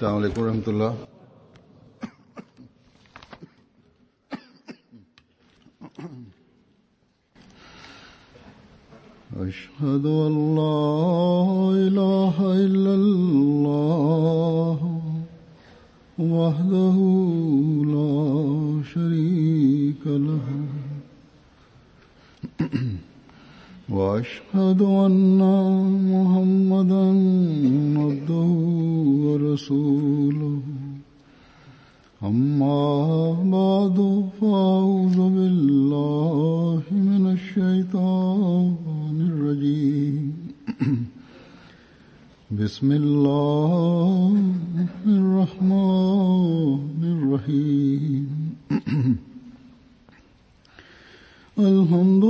السلام عليكم ورحمة الله أشهد أن لا إله إلا الله وحده لا شريك له وأشهد أن محمدا عبده ورسوله أما بعد فأعوذ بالله من الشيطان الرجيم بسم الله الرحمن الرحيم الحمد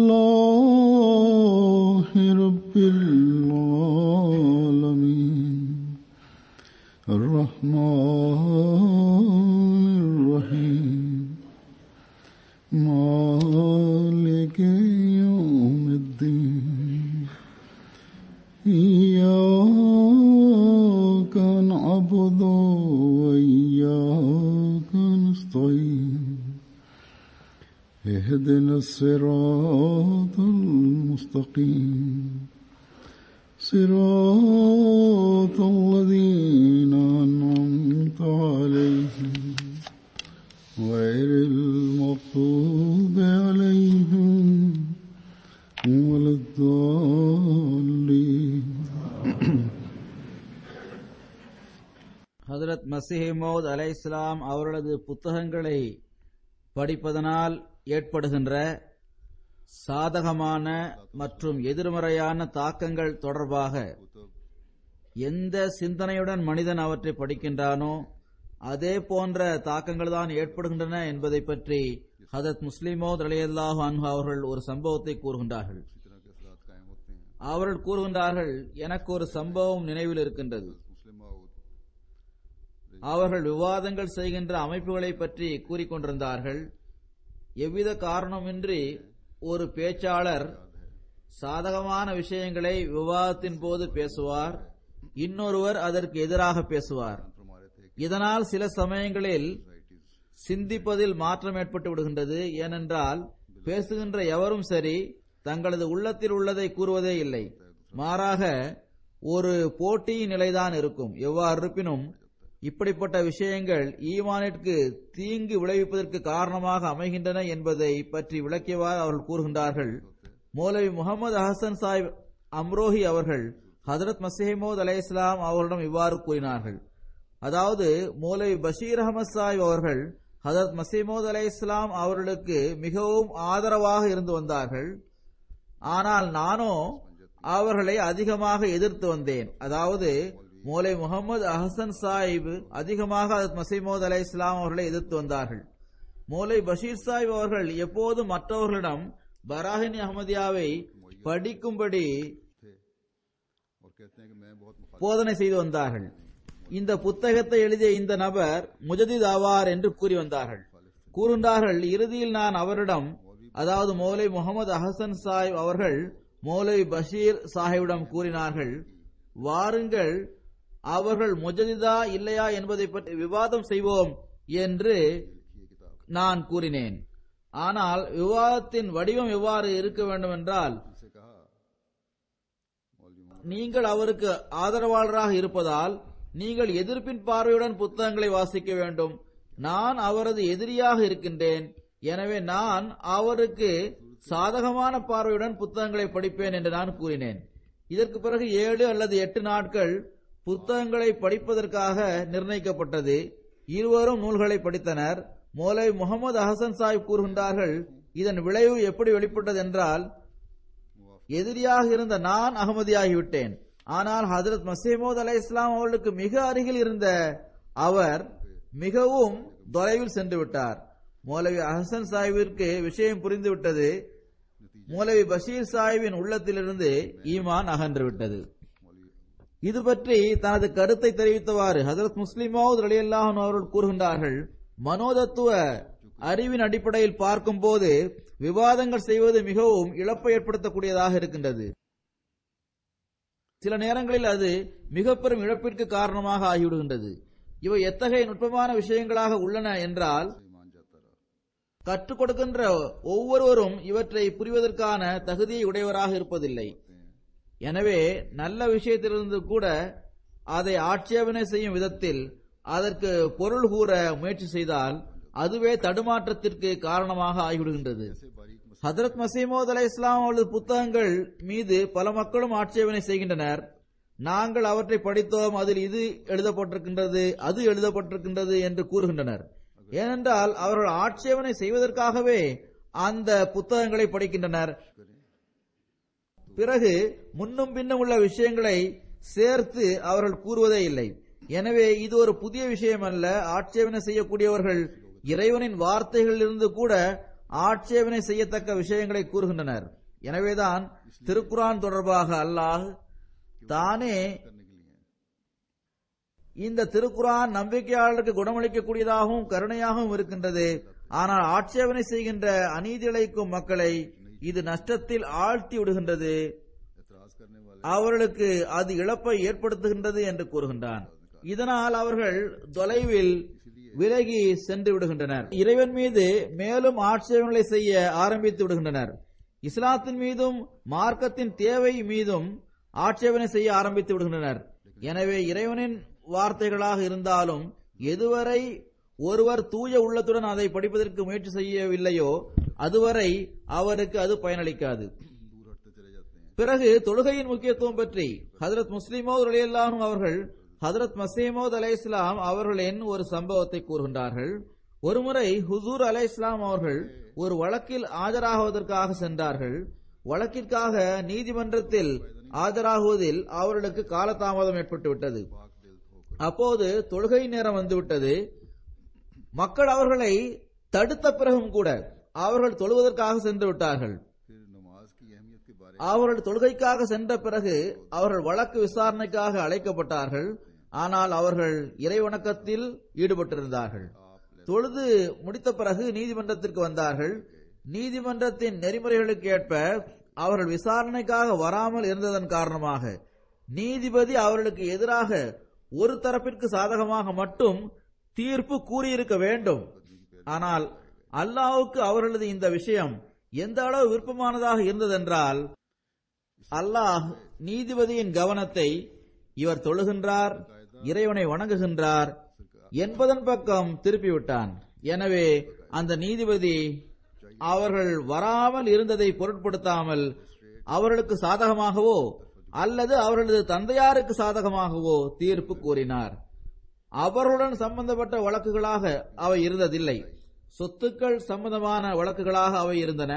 لله رب العالمين الرحمن الرحيم مالك يوم الدين إياك نعبد وإياك نستعين اهدنا الصراط المستقيم صراط الذين أنعمت عليهم غير المغضوب عليهم ولا الضالين ஹதரத் மசிஹிமோத் அலை இஸ்லாம் அவர்களது புத்தகங்களை படிப்பதனால் ஏற்படுகின்ற சாதகமான மற்றும் எதிர்மறையான தாக்கங்கள் தொடர்பாக எந்த சிந்தனையுடன் மனிதன் அவற்றை படிக்கின்றானோ அதே போன்ற தாக்கங்கள் தான் ஏற்படுகின்றன என்பதை பற்றி ஹதரத் முஸ்லிமோத் அலியல்லாஹு அன்ஹு அவர்கள் ஒரு சம்பவத்தை கூறுகின்றார்கள் அவர்கள் கூறுகின்றார்கள் எனக்கு ஒரு சம்பவம் நினைவில் இருக்கின்றது அவர்கள் விவாதங்கள் செய்கின்ற அமைப்புகளை பற்றி கூறிக்கொண்டிருந்தார்கள் எவ்வித காரணமின்றி ஒரு பேச்சாளர் சாதகமான விஷயங்களை விவாதத்தின் போது பேசுவார் இன்னொருவர் அதற்கு எதிராக பேசுவார் இதனால் சில சமயங்களில் சிந்திப்பதில் மாற்றம் ஏற்பட்டு விடுகின்றது ஏனென்றால் பேசுகின்ற எவரும் சரி தங்களது உள்ளத்தில் உள்ளதை கூறுவதே இல்லை மாறாக ஒரு போட்டியின் நிலைதான் இருக்கும் எவ்வாறு இருப்பினும் இப்படிப்பட்ட விஷயங்கள் ஈமானிற்கு தீங்கு விளைவிப்பதற்கு காரணமாக அமைகின்றன என்பதை பற்றி விளக்கியவாறு அவர்கள் கூறுகின்றார்கள் மௌலவி முகமது அஹசன் சாஹிப் அம்ரோஹி அவர்கள் ஹதரத் மசீமோத் அலை இஸ்லாம் அவர்களிடம் இவ்வாறு கூறினார்கள் அதாவது மௌலவி பஷீர் அகமது சாஹிப் அவர்கள் ஹதரத் மசீமோத் அலை இஸ்லாம் அவர்களுக்கு மிகவும் ஆதரவாக இருந்து வந்தார்கள் ஆனால் நானோ அவர்களை அதிகமாக எதிர்த்து வந்தேன் அதாவது மோலை முகமது அஹசன் சாஹிப் அதிகமாக ஹதரத் மசீமோத் அலை இஸ்லாம் அவர்களை எதிர்த்து வந்தார்கள் மோலை பஷீர் சாஹிப் அவர்கள் எப்போதும் மற்றவர்களிடம் பராஹினி அஹமதியாவை படிக்கும்படி போதனை செய்து வந்தார்கள் இந்த புத்தகத்தை எழுதிய இந்த நபர் முஜதித் ஆவார் என்று கூறி வந்தார்கள் கூறுகின்றார்கள் இறுதியில் நான் அவரிடம் அதாவது மௌலை முகமது அஹசன் சாஹிப் அவர்கள் மௌலை பஷீர் சாஹிபிடம் கூறினார்கள் வாருங்கள் அவர்கள் முஜதிதா இல்லையா என்பதை பற்றி விவாதம் செய்வோம் என்று நான் கூறினேன் ஆனால் விவாதத்தின் வடிவம் எவ்வாறு இருக்க வேண்டும் என்றால் நீங்கள் அவருக்கு ஆதரவாளராக இருப்பதால் நீங்கள் எதிர்ப்பின் பார்வையுடன் புத்தகங்களை வாசிக்க வேண்டும் நான் அவரது எதிரியாக இருக்கின்றேன் எனவே நான் அவருக்கு சாதகமான பார்வையுடன் புத்தகங்களை படிப்பேன் என்று நான் கூறினேன் இதற்கு பிறகு ஏழு அல்லது எட்டு நாட்கள் புத்தகங்களை படிப்பதற்காக நிர்ணயிக்கப்பட்டது இருவரும் நூல்களை படித்தனர் மோலை முகமது அஹசன் சாஹிப் கூறுகின்றார்கள் இதன் விளைவு எப்படி வெளிப்பட்டது என்றால் எதிரியாக இருந்த நான் அகமதியாகிவிட்டேன் ஆனால் ஹதரத் மசீமோத் அலை இஸ்லாம் அவர்களுக்கு மிக அருகில் இருந்த அவர் மிகவும் தொலைவில் சென்று விட்டார் மௌலவி அஹசன் சாஹிபிற்கு விஷயம் புரிந்துவிட்டது மௌலவி பஷீர் சாஹிபின் உள்ளத்திலிருந்து ஈமான் அகன்று விட்டது இது பற்றி தனது கருத்தை தெரிவித்தவாறு ஹசரத் முஸ்லிமாவுத் அலியல்லாஹன் அவர்கள் கூறுகின்றார்கள் மனோதத்துவ அறிவின் அடிப்படையில் பார்க்கும் போது விவாதங்கள் செய்வது மிகவும் இழப்பை ஏற்படுத்தக்கூடியதாக இருக்கின்றது சில நேரங்களில் அது மிக பெரும் இழப்பிற்கு காரணமாக ஆகிவிடுகின்றது இவை எத்தகைய நுட்பமான விஷயங்களாக உள்ளன என்றால் से ईमान जाता रहा கற்றுக் கொடுக்கின்ற ஒவ்வொருவரும் இவற்றை புரிவதற்கான தகுதியை உடையவராக இருப்பதில்லை எனவே நல்ல விஷயத்திலிருந்து கூட அதை ஆட்சேபனை செய்யும் விதத்தில் அதற்கு பொருள் கூற முயற்சி செய்தால் அதுவே தடுமாற்றத்திற்கு காரணமாக ஆகிவிடுகின்றது ऐसे बारीक मसले ஹதரத் மசீமோத் அலை இஸ்லாம் அவரது புத்தகங்கள் மீது பல மக்களும் ஆட்சேபனை செய்கின்றனர் நாங்கள் அவற்றை படித்தோம் அதில் இது எழுதப்பட்டிருக்கின்றது அது எழுதப்பட்டிருக்கின்றது என்று கூறுகின்றனர் ஏனென்றால் அவர்கள் ஆட்சேபனை செய்வதற்காகவே அந்த புத்தகங்களை படிக்கின்றனர் பிறகு முன்னும் பின்னும் உள்ள விஷயங்களை சேர்த்து அவர்கள் கூறுவதே இல்லை எனவே இது ஒரு புதிய விஷயம் அல்ல ஆட்சேபனை செய்யக்கூடியவர்கள் இறைவனின் வார்த்தைகளிலிருந்து கூட ஆட்சேபனை செய்யத்தக்க விஷயங்களை கூறுகின்றனர் எனவேதான் திருக்குரான் தொடர்பாக அல்லாஹ் தானே करने के लिए हैं இந்த திருக்குரான் நம்பிக்கையாளருக்கு குணமளிக்கக்கூடியதாகவும் கருணையாகவும் இருக்கின்றது ஆனால் ஆட்சேபனை செய்கின்ற அநீதி இழைக்கும் மக்களை இது நஷ்டத்தில் ஆழ்த்தி விடுகின்றது एतराज करने वाले அவர்களுக்கு அது இழப்பை ஏற்படுத்துகின்றது என்று கூறுகின்றான் இதனால் அவர்கள் தொலைவில் விலகி சென்று விடுகின்றனர் இறைவன் மீது மேலும் ஆட்சேபங்களை செய்ய ஆரம்பித்து விடுகின்றனர் இஸ்லாத்தின் மீதும் மார்க்கத்தின் தேவை மீதும் ஆட்சேபனை செய்ய ஆரம்பித்து விடுகின்றனர் எனவே இறைவனின் வார்த்தைகளாக இருந்தாலும் எதுவரை ஒருவர் தூய உள்ளத்துடன் அதை படிப்பதற்கு முயற்சி செய்யவில்லையோ அதுவரை அவருக்கு அது பயனளிக்காது दूर हटते चले जाते हैं பிறகு தொழுகையின் முக்கியத்துவம் பற்றி ஹதரத் முஸ்லிமோத் அலியல்லாஹும் அவர்கள் ஹதரத் மசீமோத் அலை இஸ்லாம் அவர்களின் ஒரு சம்பவத்தை கூறுகின்றார்கள் ஒருமுறை ஹுசூர் அலை இஸ்லாம் அவர்கள் ஒரு வழக்கில் ஆஜராகுவதற்காக சென்றார்கள் வழக்கிற்காக நீதிமன்றத்தில் ஆஜராகுவதில் அவர்களுக்கு காலதாமதம் ஏற்பட்டுவிட்டது पाक दिल होकर அப்போது தொழுகை நேரம் வந்துவிட்டது மக்கள் அவர்களை தடுத்த பிறகும் கூட அவர்கள் தொழுவதற்காக சென்று விட்டார்கள் फिर नमाज की अहमियत के बारे அவர்கள் தொழுகைக்காக சென்ற பிறகு அவர்கள் வழக்கு விசாரணைக்காக அழைக்கப்பட்டார்கள் ஆனால் அவர்கள் இறைவணக்கத்தில் ஈடுபட்டிருந்தார்கள் தொழுது முடித்த பிறகு நீதிமன்றத்திற்கு வந்தார்கள் நீதிமன்றத்தின் நெறிமுறைகளுக்கு ஏற்ப அவர்கள் விசாரணைக்காக வராமல் இருந்ததன் காரணமாக நீதிபதி அவர்களுக்கு எதிராக ஒரு தரப்பிற்கு சாதகமாக மட்டும் தீர்ப்பு கூறியிருக்க வேண்டும் ஆனால் அல்லாஹ்வுக்கு அவர்களது இந்த விஷயம் எந்த அளவு விருப்பமானதாக இருந்ததென்றால் அல்லாஹ் நீதிபதியின் கவனத்தை இவர் தொழுகின்றார் இறைவனை வணங்குகின்றார் என்பதன் பக்கம் திருப்பிவிட்டான் எனவே அந்த நீதிபதி அவர்கள் வராமல் இருந்ததை பொருட்படுத்தாமல் அவர்களுக்கு சாதகமாகவோ அல்லது அவர்களது தந்தையாருக்கு சாதகமாகவோ தீர்ப்பு கூறினார் அவர்களுடன் சம்பந்தப்பட்ட வழக்குகளாக அவை இருந்ததில்லை சொத்துக்கள் சம்பந்தமான வழக்குகளாக அவை இருந்தன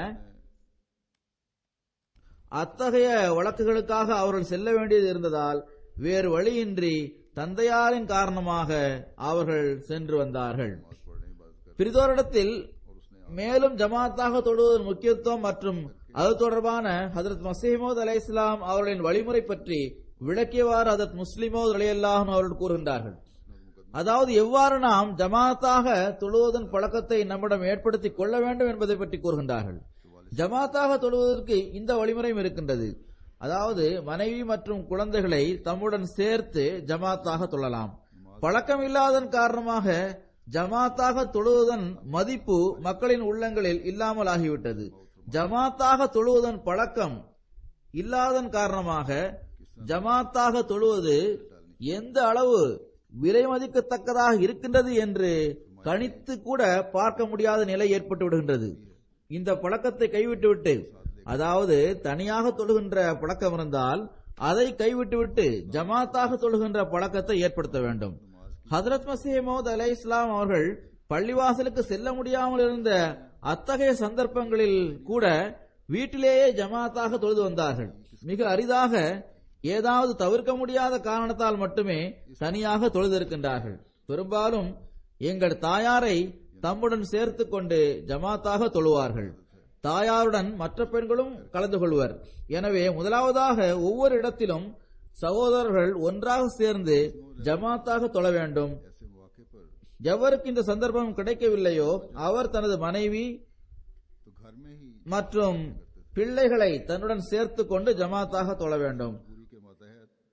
அத்தகைய வழக்குகளுக்காக அவர்கள் செல்ல வேண்டியது இருந்ததால் வேறு வழியின்றி தந்தையாரின் காரணமாக அவர்கள் சென்று வந்தார்கள் पढ़ने बात कर பிரிதோரிடத்தில் மேலும் ஜமாத்தாக தொழுவதன் முக்கியத்துவம் மற்றும் அது தொடர்பான ஹதரத் மசீமோத் அலை இஸ்லாம் அவர்களின் வழிமுறை பற்றி விளக்கியவாறு ஹதரத் முஸ்லிமோத் அலி அல்லாஹும் அவர்கள் கூறுகின்றார்கள் அதாவது எவ்வாறு நாம் ஜமாத்தாக தொழுவதன் பழக்கத்தை நம்மிடம் ஏற்படுத்திக் கொள்ள வேண்டும் என்பதை பற்றி கூறுகின்றார்கள் ஜமாத்தாக தொழுவதற்கு இந்த வழிமுறையும் இருக்கின்றது அதாவது மனைவி மற்றும் குழந்தைகளை தம்முடன் சேர்த்து ஜமாத்தாக தொழலாம் பழக்கம் இல்லாதன் காரணமாக ஜமாத்தாக தொழுவதன் மதிப்பு மக்களின் உள்ளங்களில் இல்லாமல் ஆகிவிட்டது ஜமாத்தாக தொழுவதன் பழக்கம் இல்லாதன் காரணமாக ஜமாத்தாக தொழுவது எந்த அளவு விலை மதிக்கத்தக்கதாக இருக்கின்றது என்று கணித்து கூட பார்க்க முடியாத நிலை ஏற்பட்டு விடுகின்றது இந்த பழக்கத்தை கைவிட்டுவிட்டு அதாவது தனியாக தொழுகின்ற பழக்கம் இருந்தால் அதை கைவிட்டுவிட்டு ஜமாத்தாக தொழுகின்ற பழக்கத்தை ஏற்படுத்த வேண்டும் ஹதரத் மசீமோத் அலை இஸ்லாம் அவர்கள் பள்ளிவாசலுக்கு செல்ல முடியாமல் இருந்த அத்தகைய சந்தர்ப்பங்களில் கூட வீட்டிலேயே ஜமாத்தாக தொழுது வந்தார்கள் மிக அரிதாக ஏதாவது தவிர்க்க முடியாத காரணத்தால் மட்டுமே தனியாக தொழுதிருக்கின்றார்கள் பெரும்பாலும் எங்கள் தாயாரை தம்முடன் சேர்த்துக் கொண்டு ஜமாத்தாக தொழுவார்கள் தாயாருடன் மற்ற பெண்களும் கலந்து கொள்வர் எனவே முதலாவதாக ஒவ்வொரு இடத்திலும் சகோதரர்கள் ஒன்றாக சேர்ந்து ஜமாத்தாக தொழ வேண்டும் ऐसे मौके पर எவருக்கு இந்த சந்தர்ப்பம் கிடைக்கவில்லையோ அவர் தனது மனைவி तो घर में ही மற்றும் பிள்ளைகளை தன்னுடன் சேர்த்துக் கொண்டு ஜமாத்தாக தொழ வேண்டும் पूरी के मातहत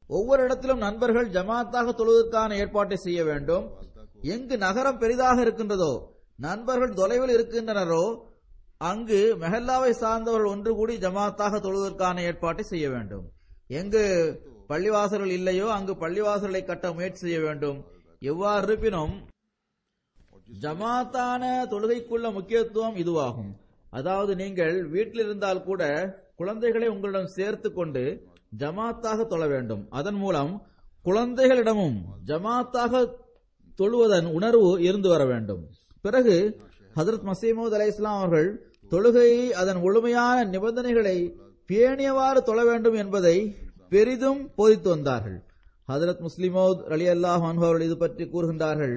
ஒவ்வொரு இடத்திலும் நண்பர்கள் ஜமாத்தாக தொழுவதற்கான ஏற்பாட்டை செய்ய வேண்டும் எங்கு நகரம் பெரிதாக இருக்கின்றதோ நண்பர்கள் தொலைவில் இருக்கின்றனரோ அங்கு மெஹல்லாவை சார்ந்தவர்கள் ஒன்று கூடி ஜமாத்தாக தொழுவதற்கான ஏற்பாட்டை செய்ய வேண்டும் எங்கு பள்ளிவாசல்கள் இல்லையோ அங்கு பள்ளிவாசல்களை கட்ட முயற்சி செய்ய வேண்டும் எவ்வாறு இருப்பினும் ஜமாத்தான தொழுகைக்குள்ள முக்கியத்துவம் இதுவாகும் அதாவது நீங்கள் வீட்டில் இருந்தால் கூட குழந்தைகளை உங்களிடம் சேர்த்து கொண்டு ஜமாத்தாக தொழ வேண்டும் அதன் மூலம் குழந்தைகளிடமும் ஜமாத்தாக தொழுவதன் உணர்வு இருந்து வர வேண்டும் பிறகு ஹதரத் மசீமூத் அலை இஸ்லாம் அவர்கள் தொழுகையை அதன் முழுமையான நிபந்தனைகளை பேணியவாறு தொழ வேண்டும் என்பதை பெரிதும் போதித்து வந்தார்கள் ஹதரத் முஸ்லிமோத் அலி அல்லாஹ் அவர்கள் இது பற்றி கூறுகின்றார்கள்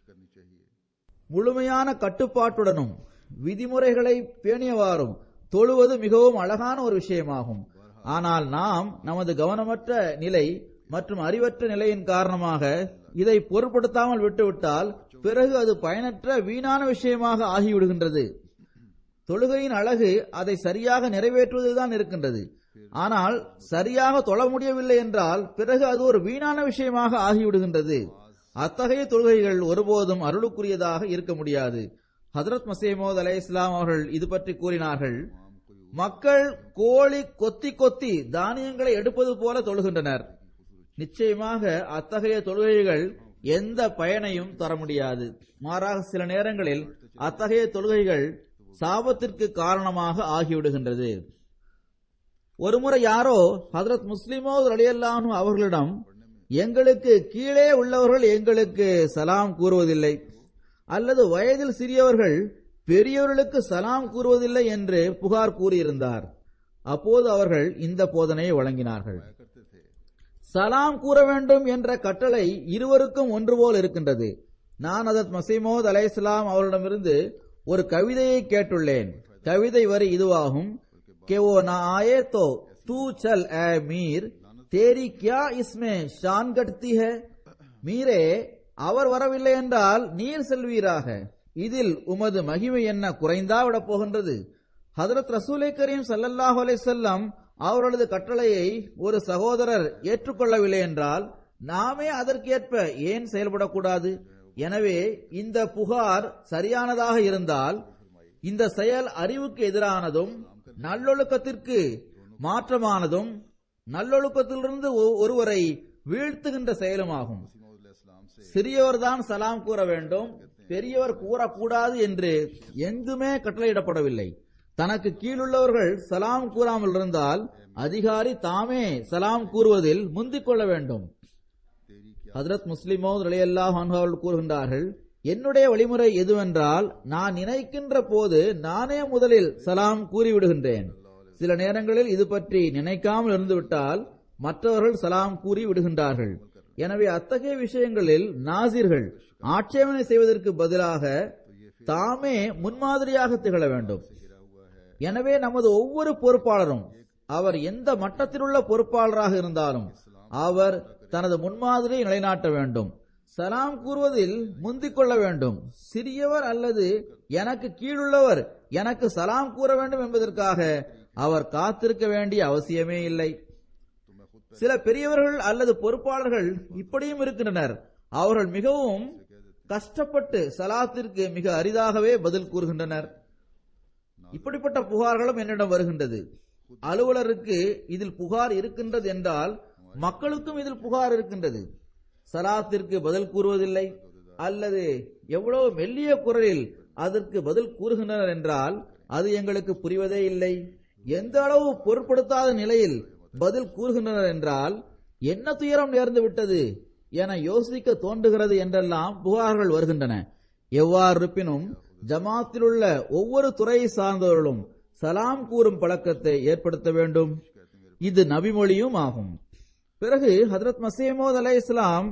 முழுமையான கட்டுப்பாட்டுடனும் விதிமுறைகளை பேணியவாறும் தொழுவது மிகவும் அழகான ஒரு விஷயமாகும் ஆனால் நாம் நமது கவனமற்ற நிலை மற்றும் அறிவற்ற நிலையின் காரணமாக இதை பொருட்படுத்தாமல் விட்டுவிட்டால் பிறகு அது பயனற்ற வீணான விஷயமாக ஆகிவிடுகின்றது தொழுகையின் அழகு அதை சரியாக நிறைவேற்றுவதில்தான் இருக்கின்றது ஆனால் சரியாக தொழ முடியவில்லை என்றால் பிறகு அது ஒரு வீணான விஷயமாக ஆகிவிடுகின்றது அத்தகைய தொழுகைகள் ஒருபோதும் அருளுக்குரியதாக இருக்க முடியாது ஹதரத் மசீமோத் அலை இஸ்லாம் அவர்கள் இது பற்றி கூறினார்கள் மக்கள் கோழி கொத்தி கொத்தி தானியங்களை எடுப்பது போல தொழுகின்றனர் நிச்சயமாக அத்தகைய தொழுகைகள் எந்த பயனையும் தர முடியாது மாறாக சில நேரங்களில் அத்தகைய தொழுகைகள் சாபத்திற்கு காரணமாக ஆகிவிடுகின்றது ஒருமுறை யாரோ ஹதரத் முஸ்லிமோ ரலியல்லானு அவர்களிடம் எங்களுக்கு கீழே உள்ளவர்கள் எங்களுக்கு சலாம் கூறுவதில்லை அல்லது வயதில் சிறியவர்கள் பெரியவர்களுக்கு சலாம் கூறுவதில்லை என்று புகார் கூறியிருந்தார் அப்போது அவர்கள் இந்த போதனையை வழங்கினார்கள் சலாம் கூற வேண்டும் என்ற கட்டளை இருவருக்கும் ஒன்று போல் இருக்கின்றது நான் அதத் மசீமோத் அலை இஸ்லாம் அவரிடமிருந்து ஒரு கவிதையை கேட்டுள்ளேன் கவிதை வரி இதுவாகும் कि वो ना आए तो तू चल ए मीर तेरी क्या इसमें शान घटती है மீரே அவர் வரவில்லை என்றால் நீர் செல்வீராக இதில் உமது மகிமை என்ன குறைந்தா விட போகின்றது ஹதரத் ரசூலை கரீம் சல்லல்லாஹு அலைஹி வஸல்லம் அவர்களது கட்டளையை ஒரு சகோதரர் ஏற்றுக்கொள்ளவில்லை என்றால் நாமே அதற்கேற்ப ஏன் செயல்படக்கூடாது எனவே இந்த புகார் சரியானதாக இருந்தால் இந்த செயல் அறிவுக்கு எதிரானதும் நல்லொழுக்கத்திற்கு மாற்றமானதும் நல்லொழுக்கத்திலிருந்து ஒ- ஒருவரை வீழ்த்துகின்ற செயலுமாகும் சிறியவர்தான் சலாம் கூற வேண்டும் பெரியவர் கூறக்கூடாது என்று எங்குமே கட்டளையிடப்படவில்லை தனக்கு கீழுள்ளவர்கள் சலாம் கூறாமல் இருந்தால் அதிகாரி தாமே சலாம் கூறுவதில் முந்திக் கொள்ள வேண்டும் ஹதரத் முஸ்லிமோ ரலியல்லாஹு அன்ஹு அவர்கள் கூறுகின்றார்கள் என்னுடைய வழிமுறை எதுவென்றால் நான் நினைக்கின்ற போது நானே முதலில் சலாம் கூறிவிடுகின்றேன் சில நேரங்களில் இது பற்றி நினைக்காமல் இருந்துவிட்டால் மற்றவர்கள் சலாம் கூறி விடுகின்றார்கள் எனவே அத்தகைய விஷயங்களில் நாசிர்கள் ஆட்சேபனை செய்வதற்கு பதிலாக தாமே முன்மாதிரியாக திகழ வேண்டும் எனவே நமது ஒவ்வொரு பொறுப்பாளரும் அவர் எந்த மட்டத்திலுள்ள பொறுப்பாளராக இருந்தாலும் அவர் தனது முன்மாதிரியை நிலைநாட்ட வேண்டும் சலாம் கூறுவதில் முந்திக் கொள்ள வேண்டும் சிறியவர் அல்லது எனக்கு கீழுள்ளவர் எனக்கு சலாம் கூற வேண்டும் என்பதற்காக அவர் காத்திருக்க வேண்டிய அவசியமே இல்லை சில பெரியவர்கள் அல்லது பொறுப்பாளர்கள் இப்படியும் இருக்கின்றனர் அவர்கள் மிகவும் கஷ்டப்பட்டு சலாத்திற்கு மிக அரிதாகவே பதில் கூறுகின்றனர் இப்படிப்பட்ட புகார்களும் என்னிடம் வருகின்றது அலுவலருக்கு இதில் புகார் இருக்கின்றது என்றால் மக்களுக்கும் இதில் புகார் இருக்கின்றது சலாத்திற்கு பதில் கூறுவதில்லை அல்லது எவ்வளவு மெல்லிய குரலில் அதற்கு பதில் கூறுகின்றனர் என்றால் அது எங்களுக்கு புரிவதே இல்லை எந்த அளவு பொருட்படுத்தாத நிலையில் பதில் கூறுகின்றனர் என்றால் என்ன துயரம் நேர்ந்து விட்டது என யோசிக்க தோன்றுகிறது என்றெல்லாம் புகார்கள் வருகின்றன எவ்வாறு இருப்பினும் ஜமாத்தில் உள்ள ஒவ்வொரு துறையை சார்ந்தவர்களும் சலாம் கூறும் பழக்கத்தை ஏற்படுத்த வேண்டும் இது நபிமொழியும் ஆகும் பிறகு ஹதரத் மசீமோத் அலை இஸ்லாம்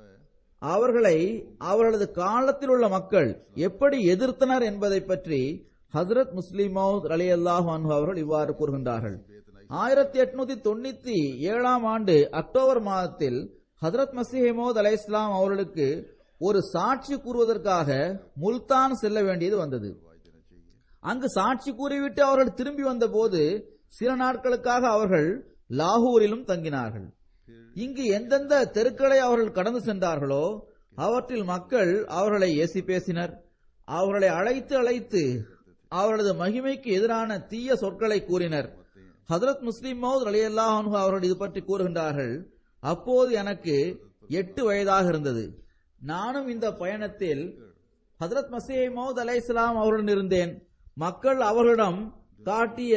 அவர்களை அவர்களது காலத்தில் உள்ள மக்கள் எப்படி எதிர்த்தனர் என்பதை பற்றி ஹதரத் முஸ்லிமோத் அலி அல்லாஹ் அவர்கள் இவ்வாறு கூறுகின்றார்கள் ஆயிரத்தி எட்நூத்தி தொண்ணூத்தி ஏழாம் ஆண்டு அக்டோபர் மாதத்தில் ஹதரத் மசீமோத் அலை இஸ்லாம் அவர்களுக்கு ஒரு சாட்சி கூறுவதற்காக முல்தான் செல்ல வேண்டியது வந்தது அங்கு சாட்சி கூறிவிட்டு அவர்கள் திரும்பி வந்தபோது சில நாட்களுக்காக அவர்கள் லாகூரிலும் தங்கினார்கள் இங்கு எந்தெந்த தெருக்களை அவர்கள் கடந்து சென்றார்களோ அவற்றில் மக்கள் அவர்களை ஏசி பேசினர் அவர்களை அழைத்து அழைத்து அவரது மகிமைக்கு எதிரான தீய சொற்களை கூறினர் ஹதரத் முஸ்லிம் மௌத் அலி அல்லாஹ் அவர்கள் இது பற்றி கூறுகின்றார்கள் அப்போது எனக்கு எட்டு வயதாக இருந்தது நானும் இந்த பயணத்தில் ஹதரத் மசீஹ் மௌத் அலை இஸ்லாம் அவருடன் இருந்தேன் மக்கள் அவர்களிடம் காட்டிய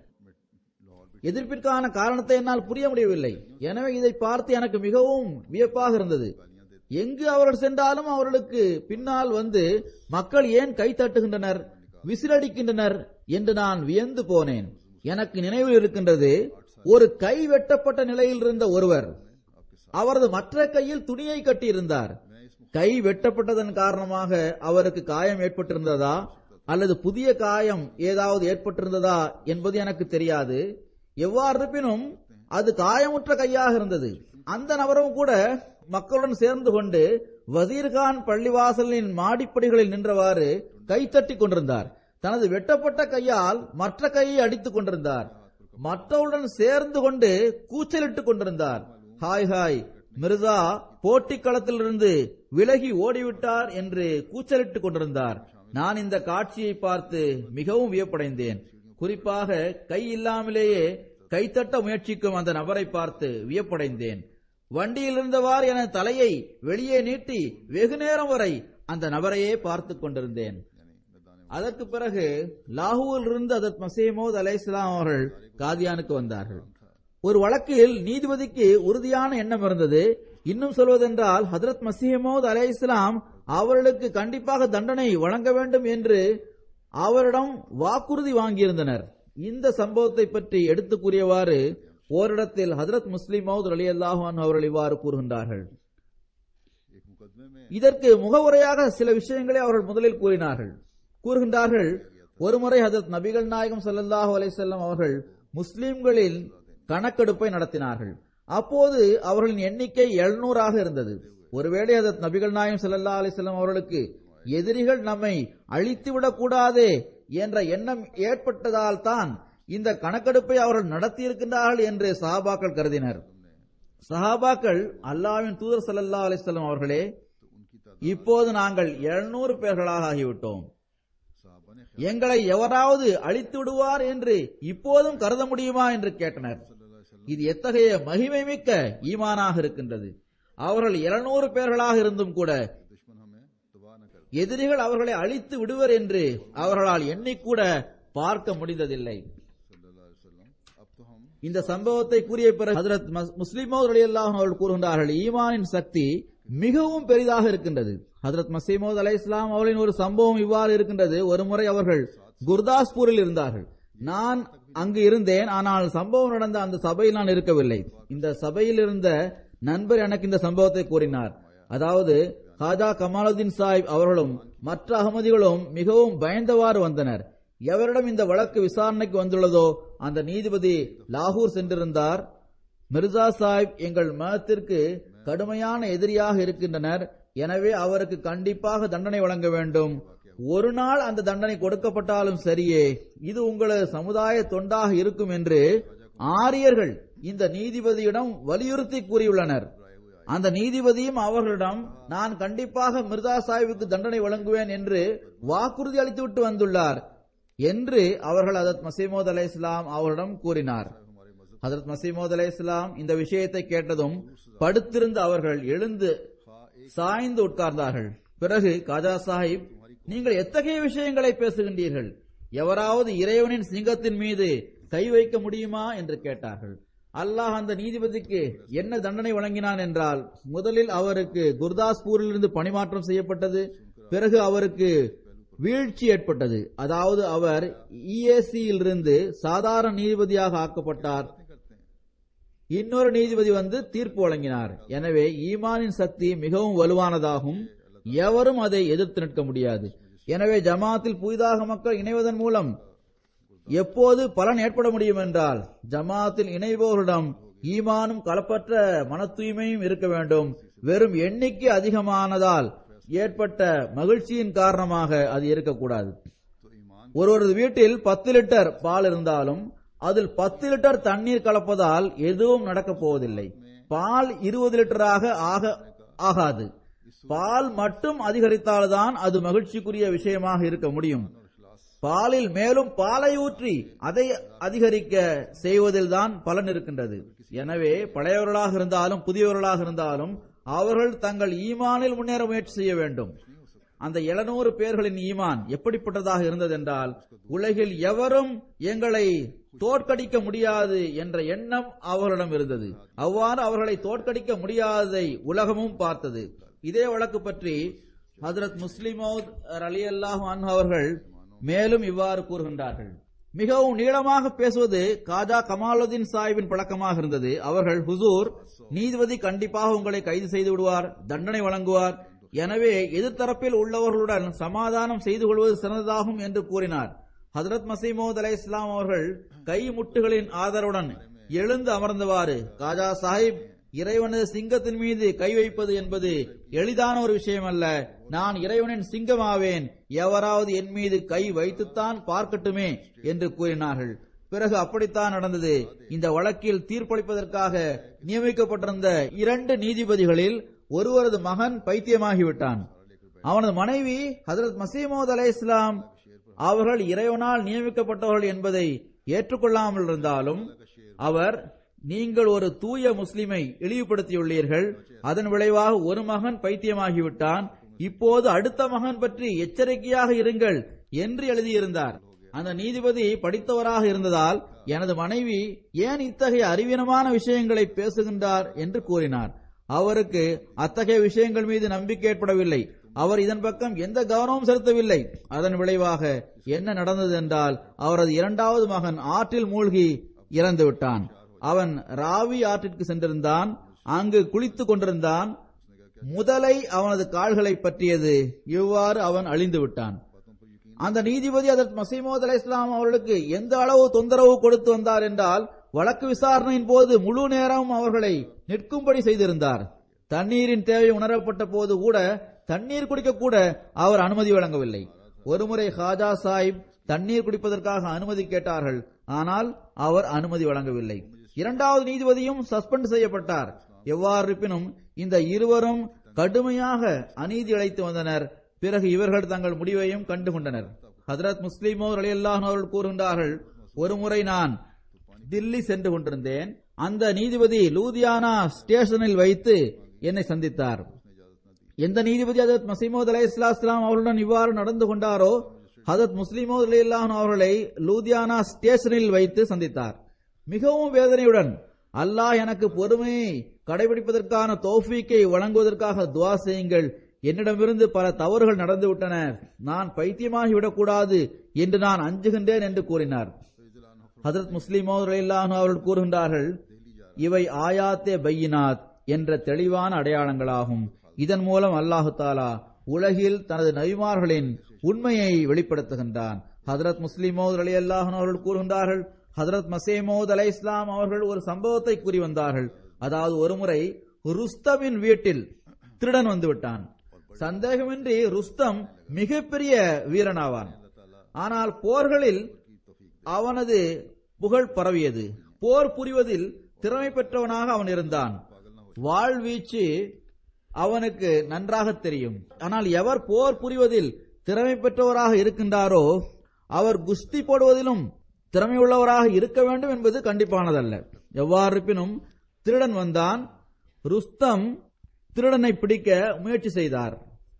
எதிர்ப்பிற்கான காரணத்தை என்னால் புரிய முடியவில்லை எனவே இதை பார்த்து எனக்கு மிகவும் வியப்பாக இருந்தது எங்கு அவர்கள் சென்றாலும் அவர்களுக்கு பின்னால் வந்து மக்கள் ஏன் கை தட்டுகின்றனர் விசிலடிக்கின்றனர் என்று நான் வியந்து போனேன் எனக்கு நினைவில் இருக்கின்றது ஒரு கை வெட்டப்பட்ட நிலையில் இருந்த ஒருவர் அவரது மற்ற கையில் துணியை கட்டியிருந்தார் கை வெட்டப்பட்டதன் காரணமாக அவருக்கு காயம் ஏற்பட்டிருந்ததா அல்லது புதிய காயம் ஏதாவது ஏற்பட்டிருந்ததா என்பது எனக்கு தெரியாது எவ்வாறு இருப்பினும் அது காயமுற்ற கையாக இருந்தது அந்த நபரும் கூட மக்களுடன் சேர்ந்து கொண்டு வசீர்கான் பள்ளிவாசலின் மாடிப்படிகளில் நின்றவாறு கைத்தட்டி கொண்டிருந்தார் தனது வெட்டப்பட்ட கையால் மற்ற கையை அடித்துக் கொண்டிருந்தார் மற்றவருடன் சேர்ந்து கொண்டு கூச்சலிட்டுக் கொண்டிருந்தார் ஹாய் ஹாய் மிர்சா போட்டி களத்திலிருந்து விலகி ஓடிவிட்டார் என்று கூச்சலிட்டுக் கொண்டிருந்தார் நான் இந்த காட்சியை பார்த்து மிகவும் வியப்படைந்தேன் குறிப்பாக கை இல்லாமலேயே கைத்தட்ட முயற்சிக்கும் அந்த நபரை பார்த்து வியப்படைந்தேன் வண்டியில் இருந்தவாறு என தலையை வெளியே நீட்டி வெகு நேரம் வரை அந்த நபரையே பார்த்துக் கொண்டிருந்தேன் அதற்கு பிறகு லாகூரில் இருந்து அதத் மசீமோத் அலை இஸ்லாம் அவர்கள் காதியானுக்கு வந்தார்கள் ஒரு வழக்கில் நீதிபதிக்கு உறுதியான எண்ணம் இருந்தது இன்னும் சொல்வதென்றால் ஹதரத் மசீமோத் அலை இஸ்லாம் அவர்களுக்கு கண்டிப்பாக தண்டனை வழங்க வேண்டும் என்று அவரிடம் வாக்குறுதி வாங்கியிருந்தனர் இந்த சம்பவத்தை பற்றி எடுத்து கூறியவாறு ஓரிடத்தில் ஹதரத் முஸ்லிம் மவுத் அலி அல்லாஹான் அவர்கள் இவ்வாறு கூறுகின்றார்கள் एक मुकदमे में இதற்கு முகவுரையாக சில விஷயங்களை அவர்கள் முதலில் கூறினார்கள் கூறுகின்றார்கள் ஒருமுறை ஹதரத் நபிகள் நாயகம் ஸல்லல்லாஹு அலைஹி வஸல்லம் அவர்கள் முஸ்லிம்களின் கணக்கெடுப்பை நடத்தினார்கள் அப்போது அவர்களின் எண்ணிக்கை எழுநூறாக இருந்தது ஒருவேளை ஹதரத் நபிகள் நாயகம் ஸல்லல்லாஹு அலைஹி வஸல்லம் அவர்களுக்கு எதிரிகள் நம்மை அழித்துவிடக் கூடாதே என்ற எண்ணம் ஏற்பட்டதால் தான் இந்த கணக்கெடுப்பை அவர்கள் நடத்தியிருக்கின்றார்கள் என்று சஹாபாக்கள் கருதினர் சஹாபாக்கள் அல்லாஹ்வின் தூதர் ஸல்லல்லாஹு அலைஹி வஸல்லம் அவர்களே இப்போது நாங்கள் 700 பேர்களாக ஆகிவிட்டோம் साहबा ने எங்களை எவராவது அழித்து விடுவார் என்று இப்போதும் கருத முடியுமா என்று கேட்டனர் இது எத்தகைய மகிமை மிக்க ஈமானாக இருக்கின்றது அவர்கள் 700 பேர்களாக இருந்தும் கூட दुश्मन हमें तबाह न कर எதிரிகள் அவர்களை அழித்து விடுவர் என்று அவர்களால் எண்ணிக்கூட பார்க்க முடிந்ததில்லை सल्लल्लाहु अलैहि वसल्लम अब तो हम இந்த சம்பவத்தை கூறிய பிறகு ஹஜரத் முஸ்லிமோ ரலியல்லாஹு அவர்கள் கூறுகின்றார்கள் ஈமானின் சக்தி மிகவும் பெரிதாக இருக்கின்றது ஹஜரத் மசீமோத் அலை இஸ்லாம் அவர்களின் ஒரு சம்பவம் இவ்வாறு இருக்கின்றது ஒருமுறை அவர்கள் குர்தாஸ்பூரில் இருந்தார்கள் நான் அங்கு இருந்தேன் ஆனால் சம்பவம் நடந்த அந்த சபையில் நான் இருக்கவில்லை இந்த சபையில் இருந்த நண்பர் எனக்கு இந்த சம்பவத்தை கூறினார் அதாவது ஹாஜா கமாலுதீன் சாஹிப் அவர்களும் மற்ற அகமதிகளும் மிகவும் பயந்தவாறு வந்தனர் எவரிடம் இந்த வழக்கு விசாரணைக்கு வந்துள்ளதோ அந்த நீதிபதி லாகூர் சென்றிருந்தார் மிர்சா சாஹிப் எங்கள் மதத்திற்கு கடுமையான எதிரியாக இருக்கின்றனர் எனவே அவருக்கு கண்டிப்பாக தண்டனை வழங்க வேண்டும் ஒரு நாள் அந்த தண்டனை கொடுக்கப்பட்டாலும் சரியே இது உங்களது சமுதாய தொண்டாக இருக்கும் என்று ஆரியர்கள் இந்த நீதிபதியிடம் வலியுறுத்தி கூறியுள்ளனர் அந்த நீதிபதியும் அவர்களிடம் நான் கண்டிப்பாக மிர்சா சாஹிபுக்கு தண்டனை வழங்குவேன் என்று வாக்குறுதி அளித்துவிட்டு வந்துள்ளார் என்று அவர்கள் ஹதரத் மசீமோத் அலை இஸ்லாம் அவரிடம் கூறினார் ஹதரத் மசீமோத் அலை இஸ்லாம் இந்த விஷயத்தை கேட்டதும் படுத்திருந்த அவர்கள் எழுந்து சாய்ந்து உட்கார்ந்தார்கள் பிறகு காஜா சாஹிப் நீங்கள் எத்தகைய விஷயங்களை பேசுகின்றீர்கள் எவராவது இறைவனின் சிங்கத்தின் மீது கை வைக்க முடியுமா என்று கேட்டார்கள் அல்லாஹ் அந்த நீதிபதிக்கு என்ன தண்டனை வழங்கினான் என்றால் முதலில் அவருக்கு குர்தாஸ்பூரிலிருந்து பணிமாற்றம் செய்யப்பட்டது பிறகு அவருக்கு வீழ்ச்சி ஏற்பட்டது அதாவது அவர் இஏசியில் இருந்து சாதாரண நீதிபதியாக ஆக்கப்பட்டார் இன்னொரு நீதிபதி வந்து தீர்ப்பு வழங்கினார் எனவே ஈமானின் சக்தி மிகவும் வலுவானதாகும் எவரும் அதை எதிர்த்து நிற்க முடியாது எனவே ஜமாத்தில் புதிதாக மக்கள் இணைவதன் மூலம் எப்போது பலன் ஏற்பட முடியும் என்றால் ஜமாத்தில் இணைபவர்களிடம் ஈமானும் கலப்பற்ற மன தூய்மையும் இருக்க வேண்டும் வெறும் எண்ணிக்கை அதிகமானதால் ஏற்பட்ட மகிழ்ச்சியின் காரணமாக அது இருக்கக்கூடாது तो ईमान ஒருவரது வீட்டில் பத்து லிட்டர் பால் இருந்தாலும் அதில் பத்து லிட்டர் தண்ணீர் கலப்பதால் எதுவும் நடக்கப் போவதில்லை में பால் இருபது லிட்டராக ஆக ஆகாது பால் மட்டும் அதிகரித்தால்தான் அது மகிழ்ச்சிக்குரிய விஷயமாக இருக்க முடியும் பாலில் மேலும் பாலை ஊற்றி அதை அதிகரிக்க செய்வதில்தான் பலன் இருக்கின்றது எனவே பழையவர்களாக இருந்தாலும் புதியவர்களாக இருந்தாலும் அவர்கள் தங்கள் ஈமானில் முன்னேற முயற்சி செய்ய வேண்டும் அந்த எழுநூறு பேர்களின் ஈமான் எப்படிப்பட்டதாக இருந்ததென்றால் உலகில் எவரும் எங்களை தோற்கடிக்க முடியாது என்ற எண்ணம் அவர்களிடம் இருந்தது அவ்வாறு அவர்களை தோற்கடிக்க முடியாததை உலகமும் பார்த்தது இதே வழக்கு பற்றி ஹதரத் முஸ்லிமோத் அலி அல்லாஹ் அவர்கள் மேலும் இவ்வாறு கூறுகின்றார்கள் மிகவும் நீளமாக பேசுவது காஜா கமாலுதீன் சாஹிபின் பழக்கமாக இருந்தது அவர்கள் ஹுசூர் நீதிபதி கண்டிப்பாக உங்களை கைது செய்து விடுவார் தண்டனை வழங்குவார் எனவே எதிர்த்தரப்பில் உள்ளவர்களுடன் சமாதானம் செய்து கொள்வது சிறந்ததாகும் என்று கூறினார் ஹதரத் மசீமோத் அலை இஸ்லாம் அவர்கள் கை முட்டுகளின் ஆதரவுடன் எழுந்து அமர்ந்தவாறு காஜா சாஹிப் இறைவனது சிங்கத்தின் மீது கை வைப்பது என்பது எளிதான ஒரு விஷயம் அல்ல நான் இறைவனின் சிங்கமாவேன் எவராவது என் மீது கை வைத்துத்தான் பார்க்கட்டுமே என்று கூறினார்கள் பிறகு அப்படித்தான் நடந்தது இந்த வழக்கில் தீர்ப்பளிப்பதற்காக நியமிக்கப்பட்டிருந்த இரண்டு நீதிபதிகளில் ஒருவரது மகன் பைத்தியமாகிவிட்டான் அவனது மனைவி ஹதரத் மசீமோத் அலை இஸ்லாம் அவர்கள் இறைவனால் நியமிக்கப்பட்டவர்கள் என்பதை ஏற்றுக்கொள்ளாமல் இருந்தாலும் அவர் நீங்கள் ஒரு தூய முஸ்லிமை இழிவுபடுத்தியுள்ளீர்கள் அதன் விளைவாக ஒரு மகன் பைத்தியமாகிவிட்டான் இப்போது அடுத்த மகன் பற்றி எச்சரிக்கையாக இருங்கள் என்று எழுதியிருந்தார் அந்த நீதிபதி படித்தவராக இருந்ததால் எனது மனைவி ஏன் இத்தகைய அறிவீனமான விஷயங்களை பேசுகின்றார் என்று கூறினார் அவருக்கு அத்தகைய விஷயங்கள் மீது நம்பிக்கை ஏற்படவில்லை அவர் இதன் பக்கம் எந்த கவனமும் செலுத்தவில்லை அதன் விளைவாக என்ன நடந்தது என்றால் அவரது இரண்டாவது மகன் ஆற்றில் மூழ்கி இறந்து விட்டான் அவன் ராவி ஆற்றிற்கு சென்றிருந்தான் அங்கு குளித்துக் கொண்டிருந்தான் முதலை அவனது கால்களை பற்றியது இவ்வாறு அவன் அழிந்து விட்டான் அந்த நீதிபதி அதற்கு மசீமோத் அலை இஸ்லாம் அவர்களுக்கு எந்த அளவு தொந்தரவு கொடுத்து வந்தார் என்றால் வழக்கு விசாரணையின் போது முழு நேரம் அவர்களை நிற்கும்படி செய்திருந்தார் தண்ணீரின் தேவை உணரப்பட்ட போது கூட தண்ணீர் குடிக்க கூட அவர் அனுமதி வழங்கவில்லை ஒருமுறை ஹாஜா சாஹிப் தண்ணீர் குடிப்பதற்காக அனுமதி கேட்டார்கள் ஆனால் அவர் அனுமதி வழங்கவில்லை இரண்டாவது நீதிபதியும் சஸ்பெண்ட் செய்யப்பட்டார் எவ்வாறு இருப்பினும் இந்த இருவரும் கடுமையாக அநீதி இழைத்து வந்தனர் பிறகு இவர்கள் தங்கள் முடிவையும் கண்டுகொண்டனர் ஹதரத் முஸ்லிமோ அலியல்லாஹ் அவர்கள் கூறுகின்றார்கள் ஒருமுறை நான் தில்லி சென்று கொண்டிருந்தேன் அந்த நீதிபதி லூதியானா ஸ்டேஷனில் வைத்து என்னை சந்தித்தார் எந்த நீதிபதி ஹதரத் மசீமோத் அலை இஸ்லாம் அவர்களுடன் இவ்வாறு நடந்து கொண்டாரோ ஹதரத் முஸ்லிமோத் அலி அவர்களை லூதியானா ஸ்டேஷனில் வைத்து சந்தித்தார் மிகவும் வேதனையுடன் அல்லாஹ் எனக்கு பொறுமையை கடைபிடிப்பதற்கான தௌஃபீக்கை வழங்குவதற்காக துவா செய்யுங்கள் என்னிடமிருந்து பல தவறுகள் நடந்துவிட்டன நான் பைத்தியமாகி விடக்கூடாது என்று நான் அஞ்சுகின்றேன் என்று கூறினார் ஹதரத் முஸ்லிமோ அவர்கள் கூறுகின்றார்கள் இவை ஆயாத்தே பையினாத் என்ற தெளிவான அடையாளங்களாகும் இதன் மூலம் அல்லாஹு தாலா உலகில் தனது நபிமார்களின் உண்மையை வெளிப்படுத்துகின்றான் ஹதரத் முஸ்லிமோத் அலி அல்லாஹன் அவர்கள் கூறுகின்றார்கள் ஹதரத் மசேமோத் அலை இஸ்லாம் அவர்கள் ஒரு சம்பவத்தை கூறி வந்தார்கள் அதாவது ஒருமுறை ருஸ்தமின் வீட்டில் திருடன் வந்து விட்டான் சந்தேகமின்றி ருஸ்தம் மிகப்பெரிய வீரனாவான் ஆனால் போர்களில் அவனது புகழ் பரவியது போர் புரிவதில் திறமை பெற்றவனாக அவன் இருந்தான் வாழ்வீச்சு அவனுக்கு நன்றாக தெரியும் ஆனால் எவர் போர் புரிவதில் திறமை பெற்றவராக இருக்கின்றாரோ அவர் குஸ்தி போடுவதிலும் திறமையுள்ளவராக இருக்க வேண்டும் என்பது கண்டிப்பானதல்ல எவ்வாறு இருப்பினும் திருடன் வந்தான் ருஸ்தம் திருடனை பிடிக்க முயற்சி செய்தார்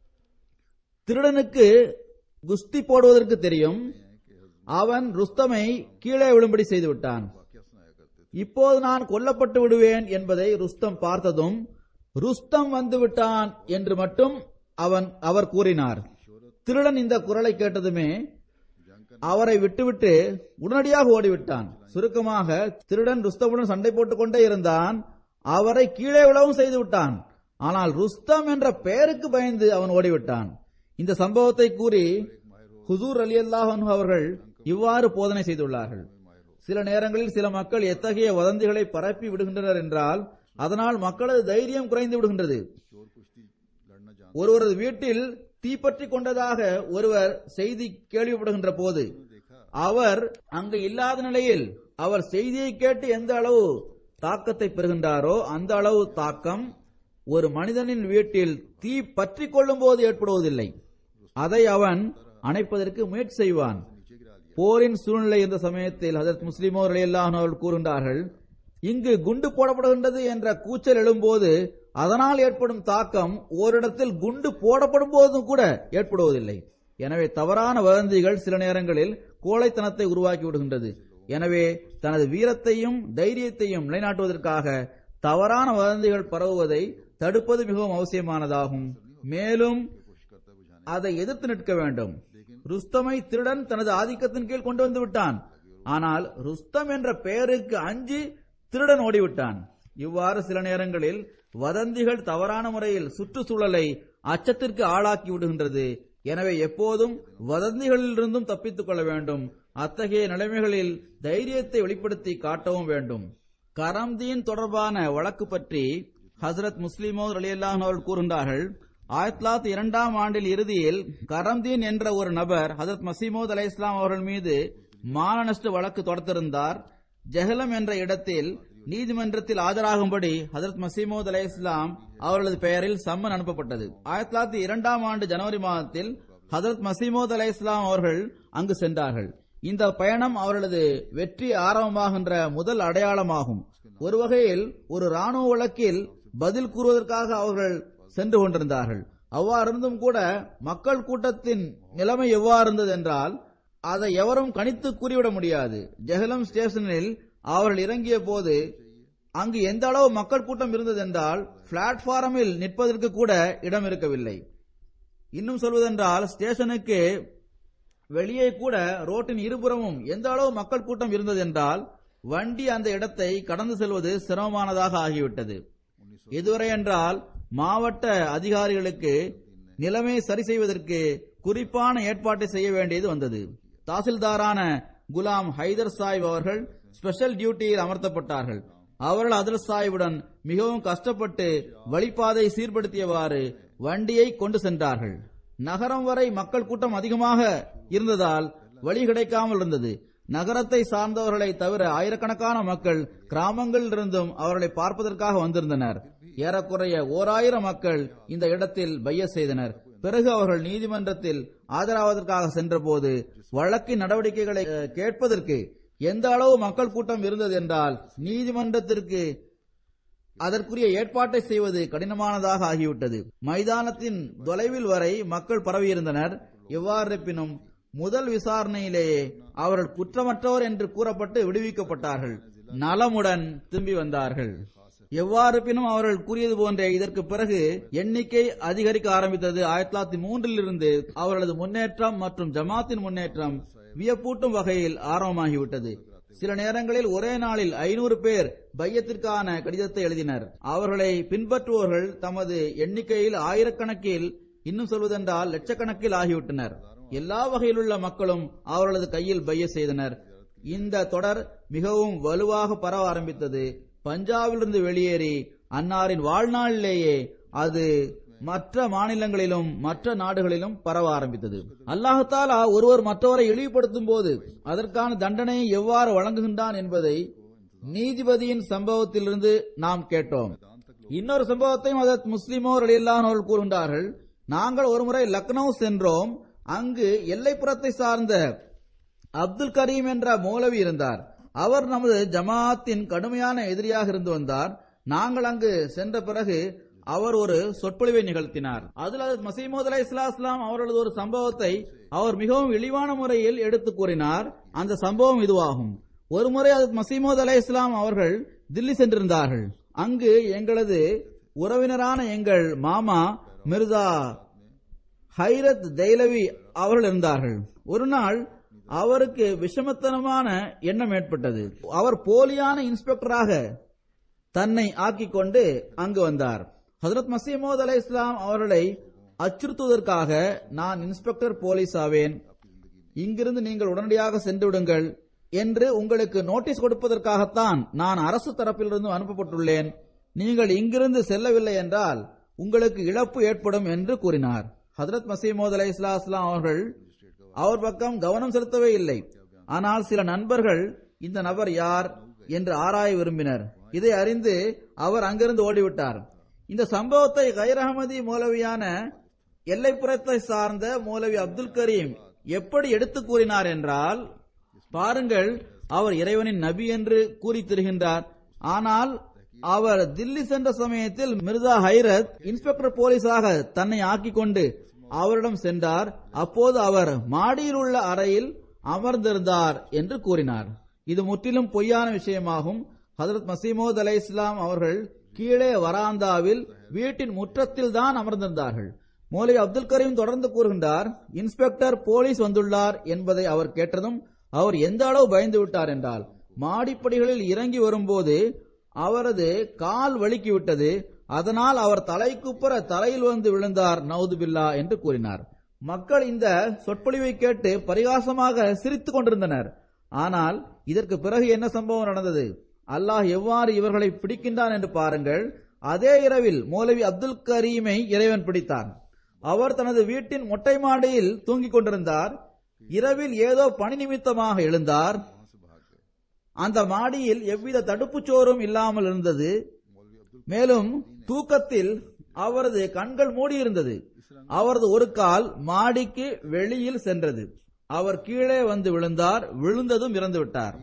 திருடனுக்கு குஸ்தி போடுவதற்கு தெரியும் அவன் ருஸ்தமை கீழே விழும்படி செய்து விட்டான் இப்போது நான் கொல்லப்பட்டு விடுவேன் என்பதை ருஸ்தம் பார்த்ததும் ருஸ்தம் வந்து விட்டான் என்று மட்டும் அவன் அவர் கூறினார் திருடன் இந்த குரலை கேட்டதுமே அவரை விட்டுவிட்டு உடனடியாக ஓடிவிட்டான் சுருக்கமாக திருடன் ருஸ்தமுடன் சண்டை போட்டுக் கொண்டே இருந்தான் அவரை கீழே விழவும் செய்து விட்டான் ஆனால் ருஸ்தம் என்ற பெயருக்கு பயந்து அவன் ஓடிவிட்டான் இந்த சம்பவத்தை கூறி ஹுசூர் அலி அல்லாஹ் அவர்கள் இவ்வாறு போதனை செய்துள்ளார்கள் சில நேரங்களில் சில மக்கள் எத்தகைய வதந்திகளை பரப்பி விடுகின்றனர் என்றால் அதனால் மக்களது தைரியம் குறைந்து விடுகின்றது ஒருவரது வீட்டில் தீப்பற்றி கொண்டதாக ஒருவர் செய்தி கேள்விப்படுகின்ற போது அவர் அங்கு இல்லாத நிலையில் அவர் செய்தியை கேட்டு எந்த அளவு தாக்கத்தை பெறுகின்றாரோ அந்த அளவு தாக்கம் ஒரு மனிதனின் வீட்டில் தீ பற்றி கொள்ளும் போது ஏற்படுவதில்லை அதை அவன் அணைப்பதற்கு முயற்சி செய்வான் போரின் சூழ்நிலை இருந்த சமயத்தில் ஹசரத் முஸ்லிமோ ரலியல்லாஹு அவர்கள் கூறுகின்றார்கள் இங்கு குண்டு போடப்படுகின்றது என்ற கூச்சல் எழும்போது அதனால் ஏற்படும் தாக்கம் ஓரிடத்தில் குண்டு போடப்படும் போதும் கூட ஏற்படுவதில்லை எனவே தவறான வதந்திகள் சில நேரங்களில் கோழைத்தனத்தை உருவாக்கி விடுகின்றது எனவே தனது வீரத்தையும் தைரியத்தையும் நிலைநாட்டுவதற்காக தவறான வதந்திகள் பரவுவதை தடுப்பது மிகவும் அவசியமானதாகும் மேலும் அதை எதிர்த்து நிற்க வேண்டும் ருஸ்தமை திருடன் தனது ஆதிக்கத்தின் கீழ் கொண்டு வந்து விட்டான் ஆனால் ருஸ்தம் என்ற பெயருக்கு அஞ்சி திருடன் ஓடிவிட்டான் இவ்வாறு சில நேரங்களில் வதந்திகள் தவறான முறையில் சுற்றுச்சூழலை அச்சத்திற்கு ஆளாக்கி விடுகின்றது எனவே எப்போதும் வதந்திகளிலிருந்தும் தப்பித்துக் கொள்ள வேண்டும் அத்தகைய நிலைமைகளில் தைரியத்தை வெளிப்படுத்தி காட்டவும் வேண்டும் கரம்தீன் தொடர்பான வழக்கு பற்றி ஹசரத் முஸ்லிமோ ரலியல்லாஹு அவர்கள் கூறுகின்றார்கள் ஆயிரத்தி தொள்ளாயிரத்தி இரண்டாம் ஆண்டில் இறுதியில் கரம்தீன் என்ற ஒரு நபர் ஹசரத் மசீமோத் அலை இஸ்லாம் அவர்கள் மீது மானநஷ்ட வழக்கு தொடுத்திருந்தார் ஜெஹலம் என்ற இடத்தில் நீதிமன்றத்தில் ஆஜராகும்படி ஹசரத் மசீமோத் அலை இஸ்லாம் அவர்களது பெயரில் சம்மன் அனுப்பப்பட்டது ஆயிரத்தி தொள்ளாயிரத்தி இரண்டாம் ஆண்டு ஜனவரி மாதத்தில் ஹசரத் மசீமோத் அலை இஸ்லாம் அவர்கள் அங்கு சென்றார்கள் இந்த பயணம் அவர்களது வெற்றி ஆரம்பமாகின்ற முதல் அடையாளமாகும் ஒரு வகையில் ஒரு ராணுவ வழக்கில் பதில் கூறுவதற்காக அவர்கள் சென்று கொண்டிருந்தார்கள் அவ்வாறிருந்தும் கூட மக்கள் கூட்டத்தின் நிலைமை எவ்வாறு இருந்தது என்றால் அதை எவரும் கணித்து கூறிவிட முடியாது ஜெஹலம் ஸ்டேஷனில் அவர்கள் இறங்கிய போது அங்கு எந்த அளவு மக்கள் கூட்டம் இருந்தது என்றால் பிளாட்பாரமில் நிற்பதற்கு கூட இடம் இருக்கவில்லை இன்னும் சொல்வதென்றால் ஸ்டேஷனுக்கு வெளியே கூட ரோட்டின் இருபுறமும் எந்த அளவு மக்கள் கூட்டம் இருந்தது என்றால் வண்டி அந்த இடத்தை கடந்து செல்வது சிரமமானதாக ஆகிவிட்டது இதுவரை என்றால் மாவட்ட அதிகாரிகளுக்கு நிலைமை சரி செய்வதற்கு குறிப்பான ஏற்பாட்டை செய்ய வேண்டியது வந்தது தாசில்தாரான குலாம் ஹைதர் சாஹிப் அவர்கள் ஸ்பெஷல் டியூட்டியில் அமர்த்தப்பட்டார்கள் அவர்கள் அதில் சாஹிபுடன் மிகவும் கஷ்டப்பட்டு வழிபாதை சீர்படுத்தியவாறு வண்டியை கொண்டு சென்றார்கள் நகரம் வரை மக்கள் கூட்டம் அதிகமாக இருந்ததால் வழி கிடைக்காமல் இருந்தது நகரத்தை சார்ந்தவர்களை தவிர ஆயிரக்கணக்கான மக்கள் கிராமங்களில் இருந்தும் அவர்களை பார்ப்பதற்காக வந்திருந்தனர் ஏறக்குறைய ஓர் ஆயிரம் மக்கள் இந்த இடத்தில் பைய செய்தனர் பிறகு அவர்கள் நீதிமன்றத்தில் ஆஜராவதற்காக சென்றபோது வழக்கின் நடவடிக்கைகளை அஹ், கேட்பதற்கு எந்த அளவு மக்கள் கூட்டம் இருந்தது என்றால் நீதிமன்றத்திற்கு அதற்குரிய ஏற்பாட்டை செய்வது கடினமானதாக ஆகிவிட்டது மைதானத்தின் தொலைவில் வரை மக்கள் பரவியிருந்தனர் எவ்வாறு இருப்பினும் முதல் விசாரணையிலேயே அவர்கள் குற்றமற்றவர் என்று கூறப்பட்டு விடுவிக்கப்பட்டார்கள் நலமுடன் திரும்பி வந்தார்கள் எவ்வாறு இருப்பினும் அவர்கள் கூறியது போன்றே இதற்கு பிறகு எண்ணிக்கை அதிகரிக்க ஆரம்பித்தது ஆயிரத்தி தொள்ளாயிரத்தி மூன்றில் இருந்து அவர்களது முன்னேற்றம் மற்றும் ஜமாத்தின் முன்னேற்றம் வியப்பூட்டும் வகையில் ஆரம்பமாகிவிட்டது சில நேரங்களில் ஒரே நாளில் ஐநூறு பேர் பையத்திற்கான கடிதத்தை எழுதினர் அவர்களை பின்பற்றுவோர்கள் தமது எண்ணிக்கையில் ஆயிரக்கணக்கில் இன்னும் சொல்வதென்றால் லட்சக்கணக்கில் ஆகிவிட்டனர் எல்லா வகையிலுள்ள மக்களும் அவர்களது கையில் பைய செய்தனர் இந்த தொடர் மிகவும் வலுவாக பரவ ஆரம்பித்தது பஞ்சாபிலிருந்து வெளியேறி அன்னாரின் வாழ்நாளிலேயே அது மற்ற மாநிலங்களிலும் மற்ற நாடுகளிலும் பரவ ஆரம்பித்தது அல்லாஹாலா ஒருவர் மற்றவரை இழிவுபடுத்தும் போது அதற்கான தண்டனையை எவ்வாறு வழங்குகின்றான் என்பதை நீதிபதியின் சம்பவத்திலிருந்து நாம் கேட்டோம் இன்னொரு சம்பவத்தையும் அதத் முஸ்லிமோ ரலியல்லாஹு அவர்கள் கூறுகின்றார்கள் நாங்கள் ஒருமுறை லக்னோ சென்றோம் அங்கு எல்லைப்புறத்தை சார்ந்த அப்துல் கரீம் என்ற மௌலவி இருந்தார் அவர் நமது ஜமாத்தின் கடுமையான எதிரியாக இருந்து வந்தார் நாங்கள் அங்கு சென்ற பிறகு அவர் ஒரு சொற்பொழிவை நிகழ்த்தினார் அதில் அது மசீமோத் அலை இஸ்லாம் அவர்களது ஒரு சம்பவத்தை அவர் மிகவும் இழிவான முறையில் எடுத்து கூறினார் அந்த சம்பவம் இதுவாகும் ஒருமுறை அது மசீமோத் அலை இஸ்லாம் அவர்கள் தில்லி சென்றிருந்தார்கள் அங்கு எங்களது உறவினரான எங்கள் மாமா மிர்சா ஹைரத் தெய்லவி அவர்கள் இருந்தார்கள் ஒரு நாள் அவருக்கு விஷமத்தனமான எண்ணம் ஏற்பட்டது அவர் போலியான இன்ஸ்பெக்டராக தன்னை ஆக்கிக் கொண்டு அங்கு வந்தார் ஹசரத் மசீமோத் அலை இஸ்லாம் அவர்களை அச்சுறுத்துவதற்காக நான் இன்ஸ்பெக்டர் போலீஸ் ஆவேன் இங்கிருந்து நீங்கள் உடனடியாக சென்று விடுங்கள் என்று உங்களுக்கு நோட்டீஸ் கொடுப்பதற்காகத்தான் நான் அரசு தரப்பிலிருந்து அனுப்பப்பட்டுள்ளேன் நீங்கள் இங்கிருந்து செல்லவில்லை என்றால் உங்களுக்கு இழப்பு ஏற்படும் என்று கூறினார் ஹதரத் மசீமோத் அலை இஸ்லாம் அவர்கள் அவர் பக்கம் கவனம் செலுத்தவே இல்லை ஆனால் சில நண்பர்கள் இந்த நபர் யார் என்று ஆராய விரும்பினர் இதை அறிந்து அவர் அங்கிருந்து ஓடிவிட்டார் இந்த சம்பவத்தை கைர் அகமதி மௌலவியான எல்லைப்புறத்தை சார்ந்த மௌலவி அப்துல் கரீம் எப்படி எடுத்து கூறினார் என்றால் பாருங்கள் அவர் இறைவனின் நபி என்று கூறி திரிகின்றார் ஆனால் அவர் தில்லி சென்ற சமயத்தில் மிர்சா ஹைரத் இன்ஸ்பெக்டர் போலீஸாக தன்னை ஆக்கிக் கொண்டு அவரிடம் சென்றார் அப்போது அவர் மாடியில் உள்ள அறையில் அமர்ந்திருந்தார் என்று கூறினார் இது முற்றிலும் பொய்யான விஷயமாகும் ஹதரத் மசீமோத் அலை இஸ்லாம் அவர்கள் கீழே வராந்தாவில் வீட்டின் முற்றத்தில் தான் அமர்ந்திருந்தார்கள் மௌலவி அப்துல் கரீம் தொடர்ந்து கூறுகின்றார் இன்ஸ்பெக்டர் போலீஸ் வந்துள்ளார் என்பதை அவர் கேட்டதும் அவர் எந்த அளவு பயந்து விட்டார் என்றால் மாடிப்படிகளில் இறங்கி வரும்போது அவரது கால் வழுக்கிவிட்டது அதனால் அவர் தலைக்குப்புற தலையில் வந்து விழுந்தார் நவுதுபில்லா என்று கூறினார் மக்கள் இந்த சொற்பொழிவை கேட்டு பரிகாசமாக சிரித்துக் கொண்டிருந்தனர் ஆனால் இதற்கு பிறகு என்ன சம்பவம் நடந்தது அல்லாஹ் எவ்வாறு இவர்களை பிடிக்கின்றான் என்று பாருங்கள் அதே இரவில் மௌலவி அப்துல் கரீமை இறைவன் பிடித்தார் அவர் தனது வீட்டின் மொட்டை மாடியில் தூங்கிக் கொண்டிருந்தார் இரவில் ஏதோ பணி நிமித்தமாக எழுந்தார் அந்த மாடியில் எவ்வித தடுப்புச் சோறும் இல்லாமல் இருந்தது மேலும் தூக்கத்தில் அவரது கண்கள் மூடியிருந்தது அவரது ஒரு கால் மாடிக்கு வெளியில் சென்றது அவர் கீழே வந்து விழுந்தார் விழுந்ததும் இறந்து விட்டார்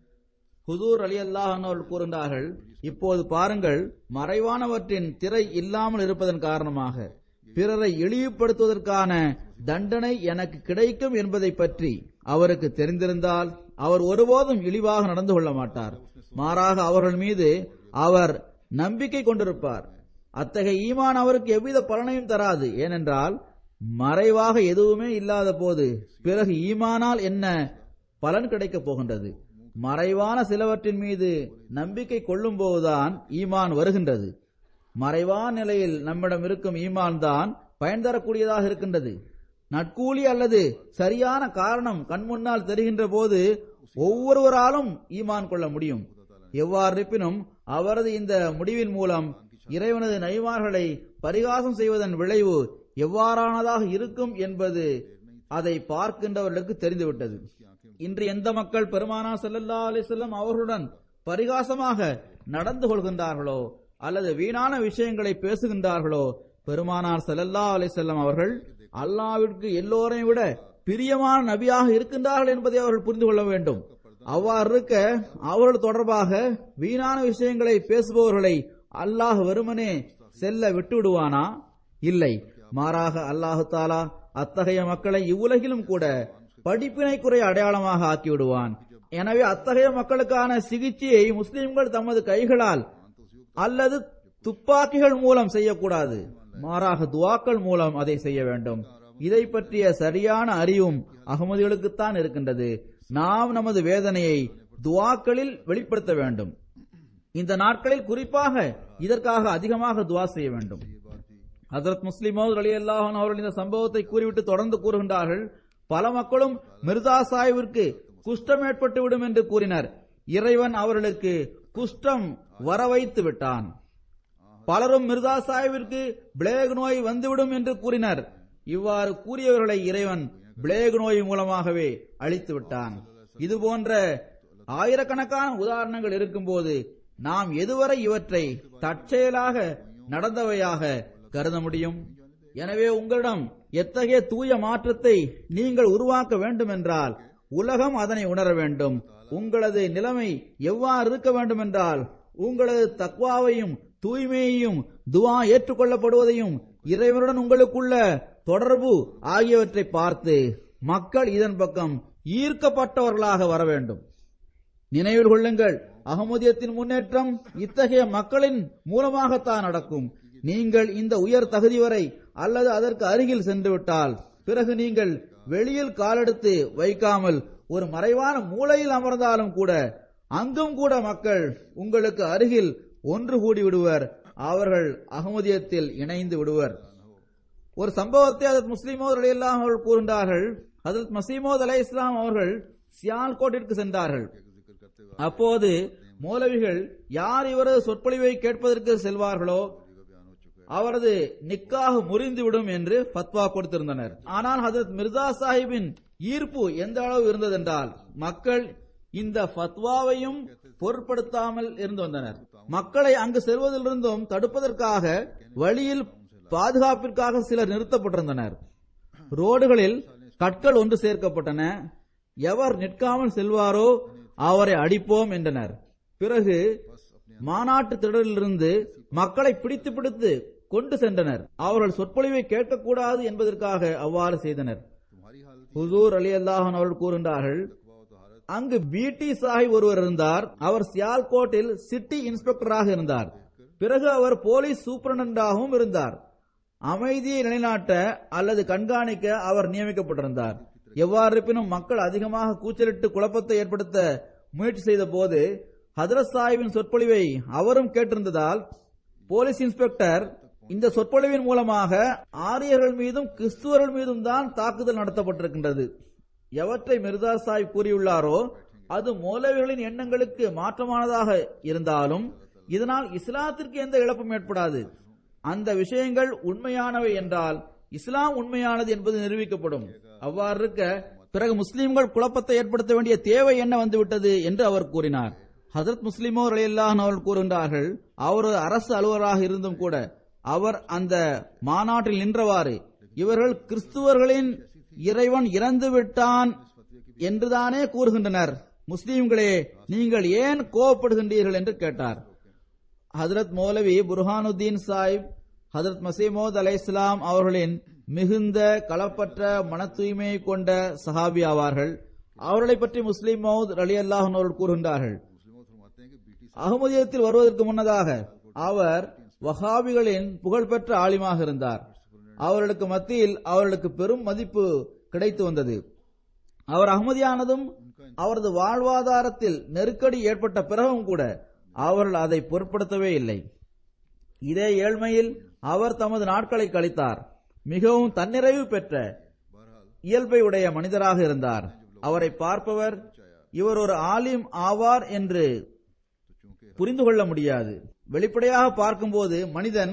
ஹுதூர் அலி அல்லாஹ் கூறுகிறார்கள் இப்போது பாருங்கள் மறைவானவற்றின் திரை இல்லாமல் இருப்பதன் காரணமாக பிறரை இழிவுபடுத்துவதற்கான தண்டனை எனக்கு கிடைக்கும் என்பதை பற்றி அவருக்கு தெரிந்திருந்தால் அவர் ஒருபோதும் இழிவாக நடந்து கொள்ள மாட்டார் மாறாக அவர்கள் மீது அவர் நம்பிக்கை கொண்டிருப்பார் அத்தகைய ஈமான் அவருக்கு எவ்வித பலனையும் தராது ஏனென்றால் மறைவாக எதுவுமே இல்லாத போது பிறகு ஈமானால் என்ன பலன் கிடைக்கப் போகின்றது மறைவான சிலவற்றின் மீது நம்பிக்கை கொள்ளும் போதுதான் ஈமான் வருகின்றது மறைவான நிலையில் நம்மிடம் இருக்கும் ஈமான் தான் பயன் தரக்கூடியதாக இருக்கின்றது நட்கூலி அல்லது சரியான காரணம் கண் முன்னால் தெரிகின்ற போது ஒவ்வொருவராலும் ஈமான் கொள்ள முடியும் எவ்வாறு இருப்பினும் அவரது இந்த முடிவின் மூலம் இறைவனது நைமார்களை பரிகாசம் செய்வதன் விளைவு எவ்வாறானதாக இருக்கும் என்பது அதை பார்க்கின்றவர்களுக்கு தெரிந்துவிட்டது இன்று எந்த மக்கள் பெருமானா செல்லல்லா அலிசல்லம் அவர்களுடன் பரிகாசமாக நடந்து கொள்கின்றார்களோ அல்லது வீணான விஷயங்களை பேசுகின்றார்களோ பெருமானார் செல்லல்லா அலிசல்லம் அவர்கள் அல்லாவிற்கு எல்லோரையும் விட பிரியமான நபியாக இருக்கின்றார்கள் என்பதை அவர்கள் புரிந்து கொள்ள வேண்டும் அவ்வாறு இருக்க அவர்கள் தொடர்பாக வீணான விஷயங்களை பேசுபவர்களை அல்லாஹ் வெறுமனே செல்ல விட்டு விடுவானா இல்லை மாறாக அல்லாஹு தாலா அத்தகைய மக்களை இவ்வுலகிலும் கூட படிப்பினைக்குறை அடையாளமாக ஆக்கி விடுவான் எனவே அத்தகைய மக்களுக்கான சிகிச்சையை முஸ்லிம்கள் தமது கைகளால் அல்லது துப்பாக்கிகள் மூலம் செய்யக்கூடாது மாறாக துவாக்கள் மூலம் அதை செய்ய வேண்டும் இதை பற்றிய சரியான அறிவும் அகமதிகளுக்குத்தான் இருக்கின்றது நாம் நமது வேதனையை துவாக்களில் வெளிப்படுத்த வேண்டும் இந்த நாட்களில் குறிப்பாக இதற்காக அதிகமாக துவா செய்ய வேண்டும் ஹசரத் முஸ்லிமோது அலி அல்லாஹன் அவர்கள் இந்த சம்பவத்தை கூறிவிட்டு தொடர்ந்து கூறுகின்றார்கள் பல மக்களும் மிர்சா சாஹிபிற்கு குஷ்டம் ஏற்பட்டு விடும் என்று கூறினர் இறைவன் அவர்களுக்கு குஷ்டம் வர வைத்து விட்டான் பலரும் மிர்சா சாஹிபிற்கு பிளேக் நோய் வந்துவிடும் என்று கூறினர் இவ்வாறு கூறியவர்களை இறைவன் பிளேக் நோய் மூலமாகவே அழித்து விட்டான் இது போன்ற ஆயிரக்கணக்கான உதாரணங்கள் இருக்கும்போது நாம் எதுவரை இவற்றை தற்செயலாக நடந்தவையாக கருத முடியும் எனவே உங்களிடம் எத்தகைய தூய மாற்றத்தை நீங்கள் உருவாக்க வேண்டும் என்றால் உலகம் அதனை உணர வேண்டும் உங்களது நிலைமை எவ்வாறு இருக்க வேண்டும் என்றால் உங்களது தக்வாவையும் தூய்மையையும் துவா ஏற்றுக்கொள்ளப்படுவதையும் இறைவனுடன் உங்களுக்குள்ள தொடர்பு ஆகியவற்றை பார்த்து மக்கள் இதன் பக்கம் ஈர்க்கப்பட்டவர்களாக வர வேண்டும் நினைவில் கொள்ளுங்கள் அகமதியத்தின் முன்னேற்றம் இத்தகைய மக்களின் மூலமாகத்தான் நடக்கும் நீங்கள் இந்த உயர் தகுதி வரை அல்லது அதற்கு அருகில் சென்று விட்டால் பிறகு நீங்கள் வெளியில் காலெடுத்து வைக்காமல் ஒரு மறைவான மூலையில் அமர்ந்தாலும் கூட அங்கும் கூட மக்கள் உங்களுக்கு அருகில் ஒன்று கூடி விடுவர் அவர்கள் அகமதியத்தில் இணைந்து விடுவர் ஒரு சம்பவத்தை அதற்கு முஸ்லிமோத் அலி அல்லாம் அவர்கள் கூறுகின்றார்கள் அதற்கு மசீமோத் அலை இஸ்லாம் அவர்கள் சியால்கோட்டிற்கு சென்றார்கள் அப்போது மௌலவிகள் யார் இவரது சொற்பொழிவை கேட்பதற்கு செல்வார்களோ அவரது நிக்காக முறிந்துவிடும் என்று பத்வா கொடுத்திருந்தனர் ஆனால் ஹசரத் மிர்சா சாஹிப்பின் ஈர்ப்பு எந்த அளவு இருந்ததென்றால் மக்கள் இந்த ஃபத்வாவையும் பொருட்படுத்தாமல் இருந்து வந்தனர் மக்களை அங்கு செல்வதிலிருந்தும் தடுப்பதற்காக வழியில் பாதுகாப்பிற்காக சிலர் நிறுத்தப்பட்டிருந்தனர் ரோடுகளில் கற்கள் ஒன்று சேர்க்கப்பட்டன எவர் நிற்காமல் செல்வாரோ அவரை அடிப்போம் என்றனர் பிறகு மாநாட்டு திடலிலிருந்து மக்களை பிடித்து பிடித்து கொண்டு சென்றனர் அவர்கள் சொற்பொழிவை கேட்கக்கூடாது என்பதற்காக அவ்வாறு செய்தனர் तुम्हारी हालत ஹுசூர் அலி அல்லாஹன் அவர்கள் கூறுகின்றார்கள் तकवा व तहारत அங்கு பிடி சாஹிப் ஒருவர் இருந்தார் அவர் சியால்கோட்டில் சிட்டி இன்ஸ்பெக்டராக இருந்தார் பிறகு அவர் போலீஸ் சூப்பரண்டாகவும் இருந்தார் அமைதியை நிலைநாட்ட அல்லது கண்காணிக்க அவர் நியமிக்கப்பட்டிருந்தார் எவ்வாறு இருப்பினும் மக்கள் அதிகமாக கூச்சலிட்டு குழப்பத்தை ஏற்படுத்த முயற்சி செய்த போது ஹதரத் சாஹிபின் சொற்பொழிவை அவரும் கேட்டிருந்ததால் போலீஸ் இன்ஸ்பெக்டர் இந்த சொற்பொழிவின் மூலமாக ஆரியர்கள் மீதும் கிறிஸ்துவர்கள் மீதும் தான் தாக்குதல் நடத்தப்பட்டிருக்கின்றது எவற்றை மிர்சா சாஹிப் கூறியுள்ளாரோ அது மௌலவிகளின் எண்ணங்களுக்கு மாற்றமானதாக இருந்தாலும் இதனால் இஸ்லாத்திற்கு எந்த இழப்பும் ஏற்படாது அந்த விஷயங்கள் உண்மையானவை என்றால் இஸ்லாம் உண்மையானது என்பது நிரூபிக்கப்படும் அவ்வாறு இருக்க பிறகு முஸ்லிம்கள் குழப்பத்தை ஏற்படுத்த வேண்டிய தேவை என்ன வந்துவிட்டது என்று அவர் கூறினார் ஹசரத் முஸ்லிமோ ரலியல்லாஹு அவர்கள் கூறுகின்றார்கள் அவர் ஒரு அரசு அலுவலராக இருந்தும் கூட அவர் அந்த மாநாட்டில் நின்றவாறு இவர்கள் கிறிஸ்துவர்களின் இறைவன் இறந்து விட்டான் என்றுதானே கூறுகின்றனர் முஸ்லிம்களே நீங்கள் ஏன் கோவப்படுகின்றீர்கள் என்று கேட்டார் ஹதரத் மௌலவி புர்ஹானுத்தீன் சாஹிப் ஹதரத் மசீமோத் அலை இஸ்லாம் அவர்களின் மிகுந்த களப்பற்ற மன தூய்மையை கொண்ட சஹாபி ஆவார்கள் அவர்களை பற்றி முஸ்லிம் மௌத் அலி அல்லாஹ் அவர்கள் கூறுகின்றார்கள் मुस्लिमों फरमाते हैं कि बीटी அகமதியத்தில் வருவதற்கு முன்னதாக அவர் வஹாபிகளின் புகழ்பெற்ற ஆலிமாக இருந்தார் அவர்களுக்கு மத்தியில் அவர்களுக்கு பெரும் மதிப்பு கிடைத்து வந்தது அவர் அகமதியானதும் அவரது வாழ்வாதாரத்தில் நெருக்கடி ஏற்பட்ட பிறகும் கூட அவர்கள் அதை பொருட்படுத்தவே இல்லை இதே ஏழ்மையில் அவர் தமது நாட்களை கழித்தார் மிகவும் தன்னிறைவு பெற்ற இயல்பை உடைய மனிதராக இருந்தார் அவரை பார்ப்பவர் இவர் ஒரு ஆலிம் ஆவார் என்று புரிந்து கொள்ள முடியாது வெளிப்படையாக பார்க்கும்போது மனிதன்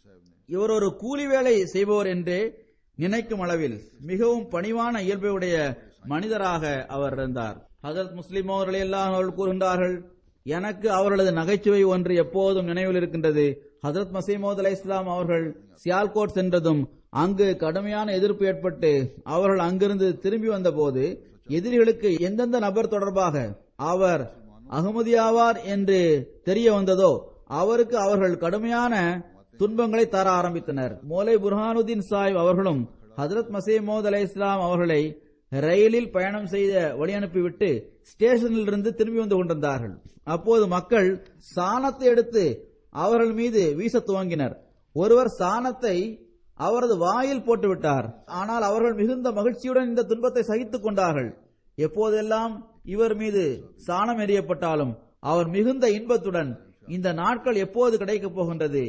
இவர் ஒரு கூலி வேலை செய்பவர் என்றே நினைக்கும் அளவில் மிகவும் பணிவான இயல்பை உடைய மனிதராக அவர் இருந்தார் ஹசரத் முஸ்லிம் அவர்கள் எல்லாம் அவர்கள் கூறுகின்றார்கள் எனக்கு அவர்களது நகைச்சுவை ஒன்று எப்போதும் நினைவில் இருக்கின்றது ஹசரத் மசீமோத் அலை இஸ்லாம் அவர்கள் சியால்கோட் சென்றதும் அங்கு கடுமையான எதிர்ப்பு ஏற்பட்டு அவர்கள் அங்கிருந்து திரும்பி வந்தபோது எதிரிகளுக்கு எந்தெந்த நபர் தொடர்பாக அவர் அகமதியாவார் என்று தெரிய வந்ததோ அவருக்கு அவர்கள் கடுமையான துன்பங்களை தர ஆரம்பித்தனர் மோலை புர்ஹானுதீன் சாஹிப் அவர்களும் ஹதரத் மசீமோத் அலை இஸ்லாம் அவர்களை ரயிலில் பயணம் செய்த வழி அனுப்பிவிட்டு ஸ்டேஷனில் இருந்து திரும்பி வந்து கொண்டிருந்தார்கள் அப்போது மக்கள் சாணத்தை எடுத்து அவர்கள் மீது வீச துவங்கினர் ஒருவர் சாணத்தை அவரது வாயில் போட்டுவிட்டார் ஆனால் அவர்கள் மிகுந்த மகிழ்ச்சியுடன் இந்த துன்பத்தை சகித்துக் கொண்டார்கள் எப்போதெல்லாம் இவர் மீது சாணம் எறியப்பட்டாலும் அவர் மிகுந்த இன்பத்துடன் இந்த நாட்கள் எப்போது கிடைக்கப் போகின்றது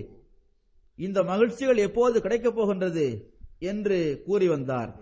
இந்த மகிழ்ச்சிகள் எப்போது கிடைக்கப் போகின்றது என்று கூறி வந்தார்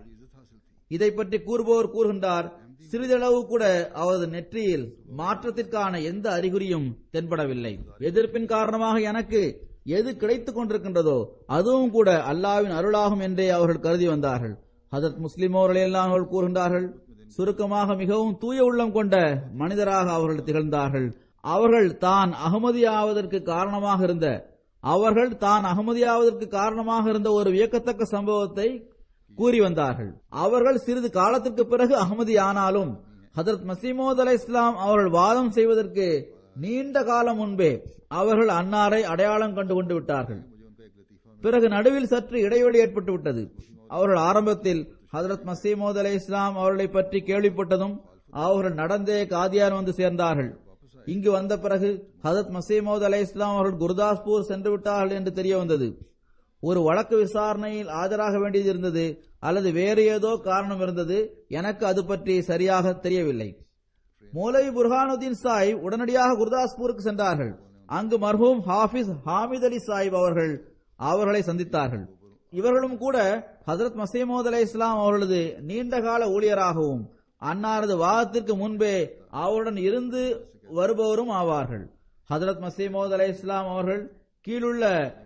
இதை பற்றி கூறுபவர் கூறுகின்றார் சிறிதளவு கூட அவரது நெற்றியில் மாற்றத்திற்கான எந்த அறிகுறியும் தென்படவில்லை எதிர்ப்பின் காரணமாக எனக்கு எது கிடைத்துக் கொண்டிருக்கின்றதோ அதுவும் கூட அல்லாவின் அருளாகும் என்றே அவர்கள் கருதி வந்தார்கள் ஹதரத் முஸ்லிமோர்கள் எல்லாம் அவர்கள் கூறுகின்றார்கள் சுருக்கமாக மிகவும் தூய உள்ளம் கொண்ட மனிதராக அவர்கள் திகழ்ந்தார்கள் அவர்கள் தான் அகமதியாவதற்கு காரணமாக இருந்த அவர்கள் தான் அகமதியாவதற்கு காரணமாக இருந்த ஒரு வியக்கத்தக்க சம்பவத்தை கூறி வந்தார்கள் அவர்கள் சிறிது காலத்திற்கு பிறகு அகமதி ஆனாலும் ஹதரத் மசீமோத் அலை இஸ்லாம் அவர்கள் வாதம் செய்வதற்கு நீண்ட காலம் முன்பே அவர்கள் அன்னாரை அடையாளம் கண்டு கொண்டு விட்டார்கள் பிறகு நடுவில் சற்று இடைவெளி ஏற்பட்டு விட்டது அவர்கள் ஆரம்பத்தில் ஹதரத் மசீமோத் அலை இஸ்லாம் அவர்களை பற்றி கேள்விப்பட்டதும் அவர்கள் நடந்தே காதியார் வந்து சேர்ந்தார்கள் இங்கு வந்த பிறகு ஹதரத் மசீமோத் அலை இஸ்லாம் அவர்கள் குருதாஸ்பூர் சென்று விட்டார்கள் என்று தெரிய வந்தது ஒரு வழக்கு விசாரணையில் ஆஜராக வேண்டியது இருந்தது அல்லது வேறு ஏதோ காரணம் இருந்தது எனக்கு அது பற்றி சரியாக தெரியவில்லை மௌலவி புர்ஹானுதீன் சாஹிப் உடனடியாக குர்தாஸ்பூருக்கு சென்றார்கள் அங்கு மர்ஹூம் ஹாஃபிஸ் ஹாமித் அலி சாஹிப் அவர்கள் அவர்களை சந்தித்தார்கள் இவர்களும் கூட ஹசரத் மசீமோத் அலை இஸ்லாம் அவர்களது நீண்டகால ஊழியராகவும் அன்னாரது வாதத்திற்கு முன்பே அவருடன் இருந்து வருபவரும் ஆவார்கள் ஹசரத் மசீமோத் அலை இஸ்லாம் அவர்கள் கீழுள்ள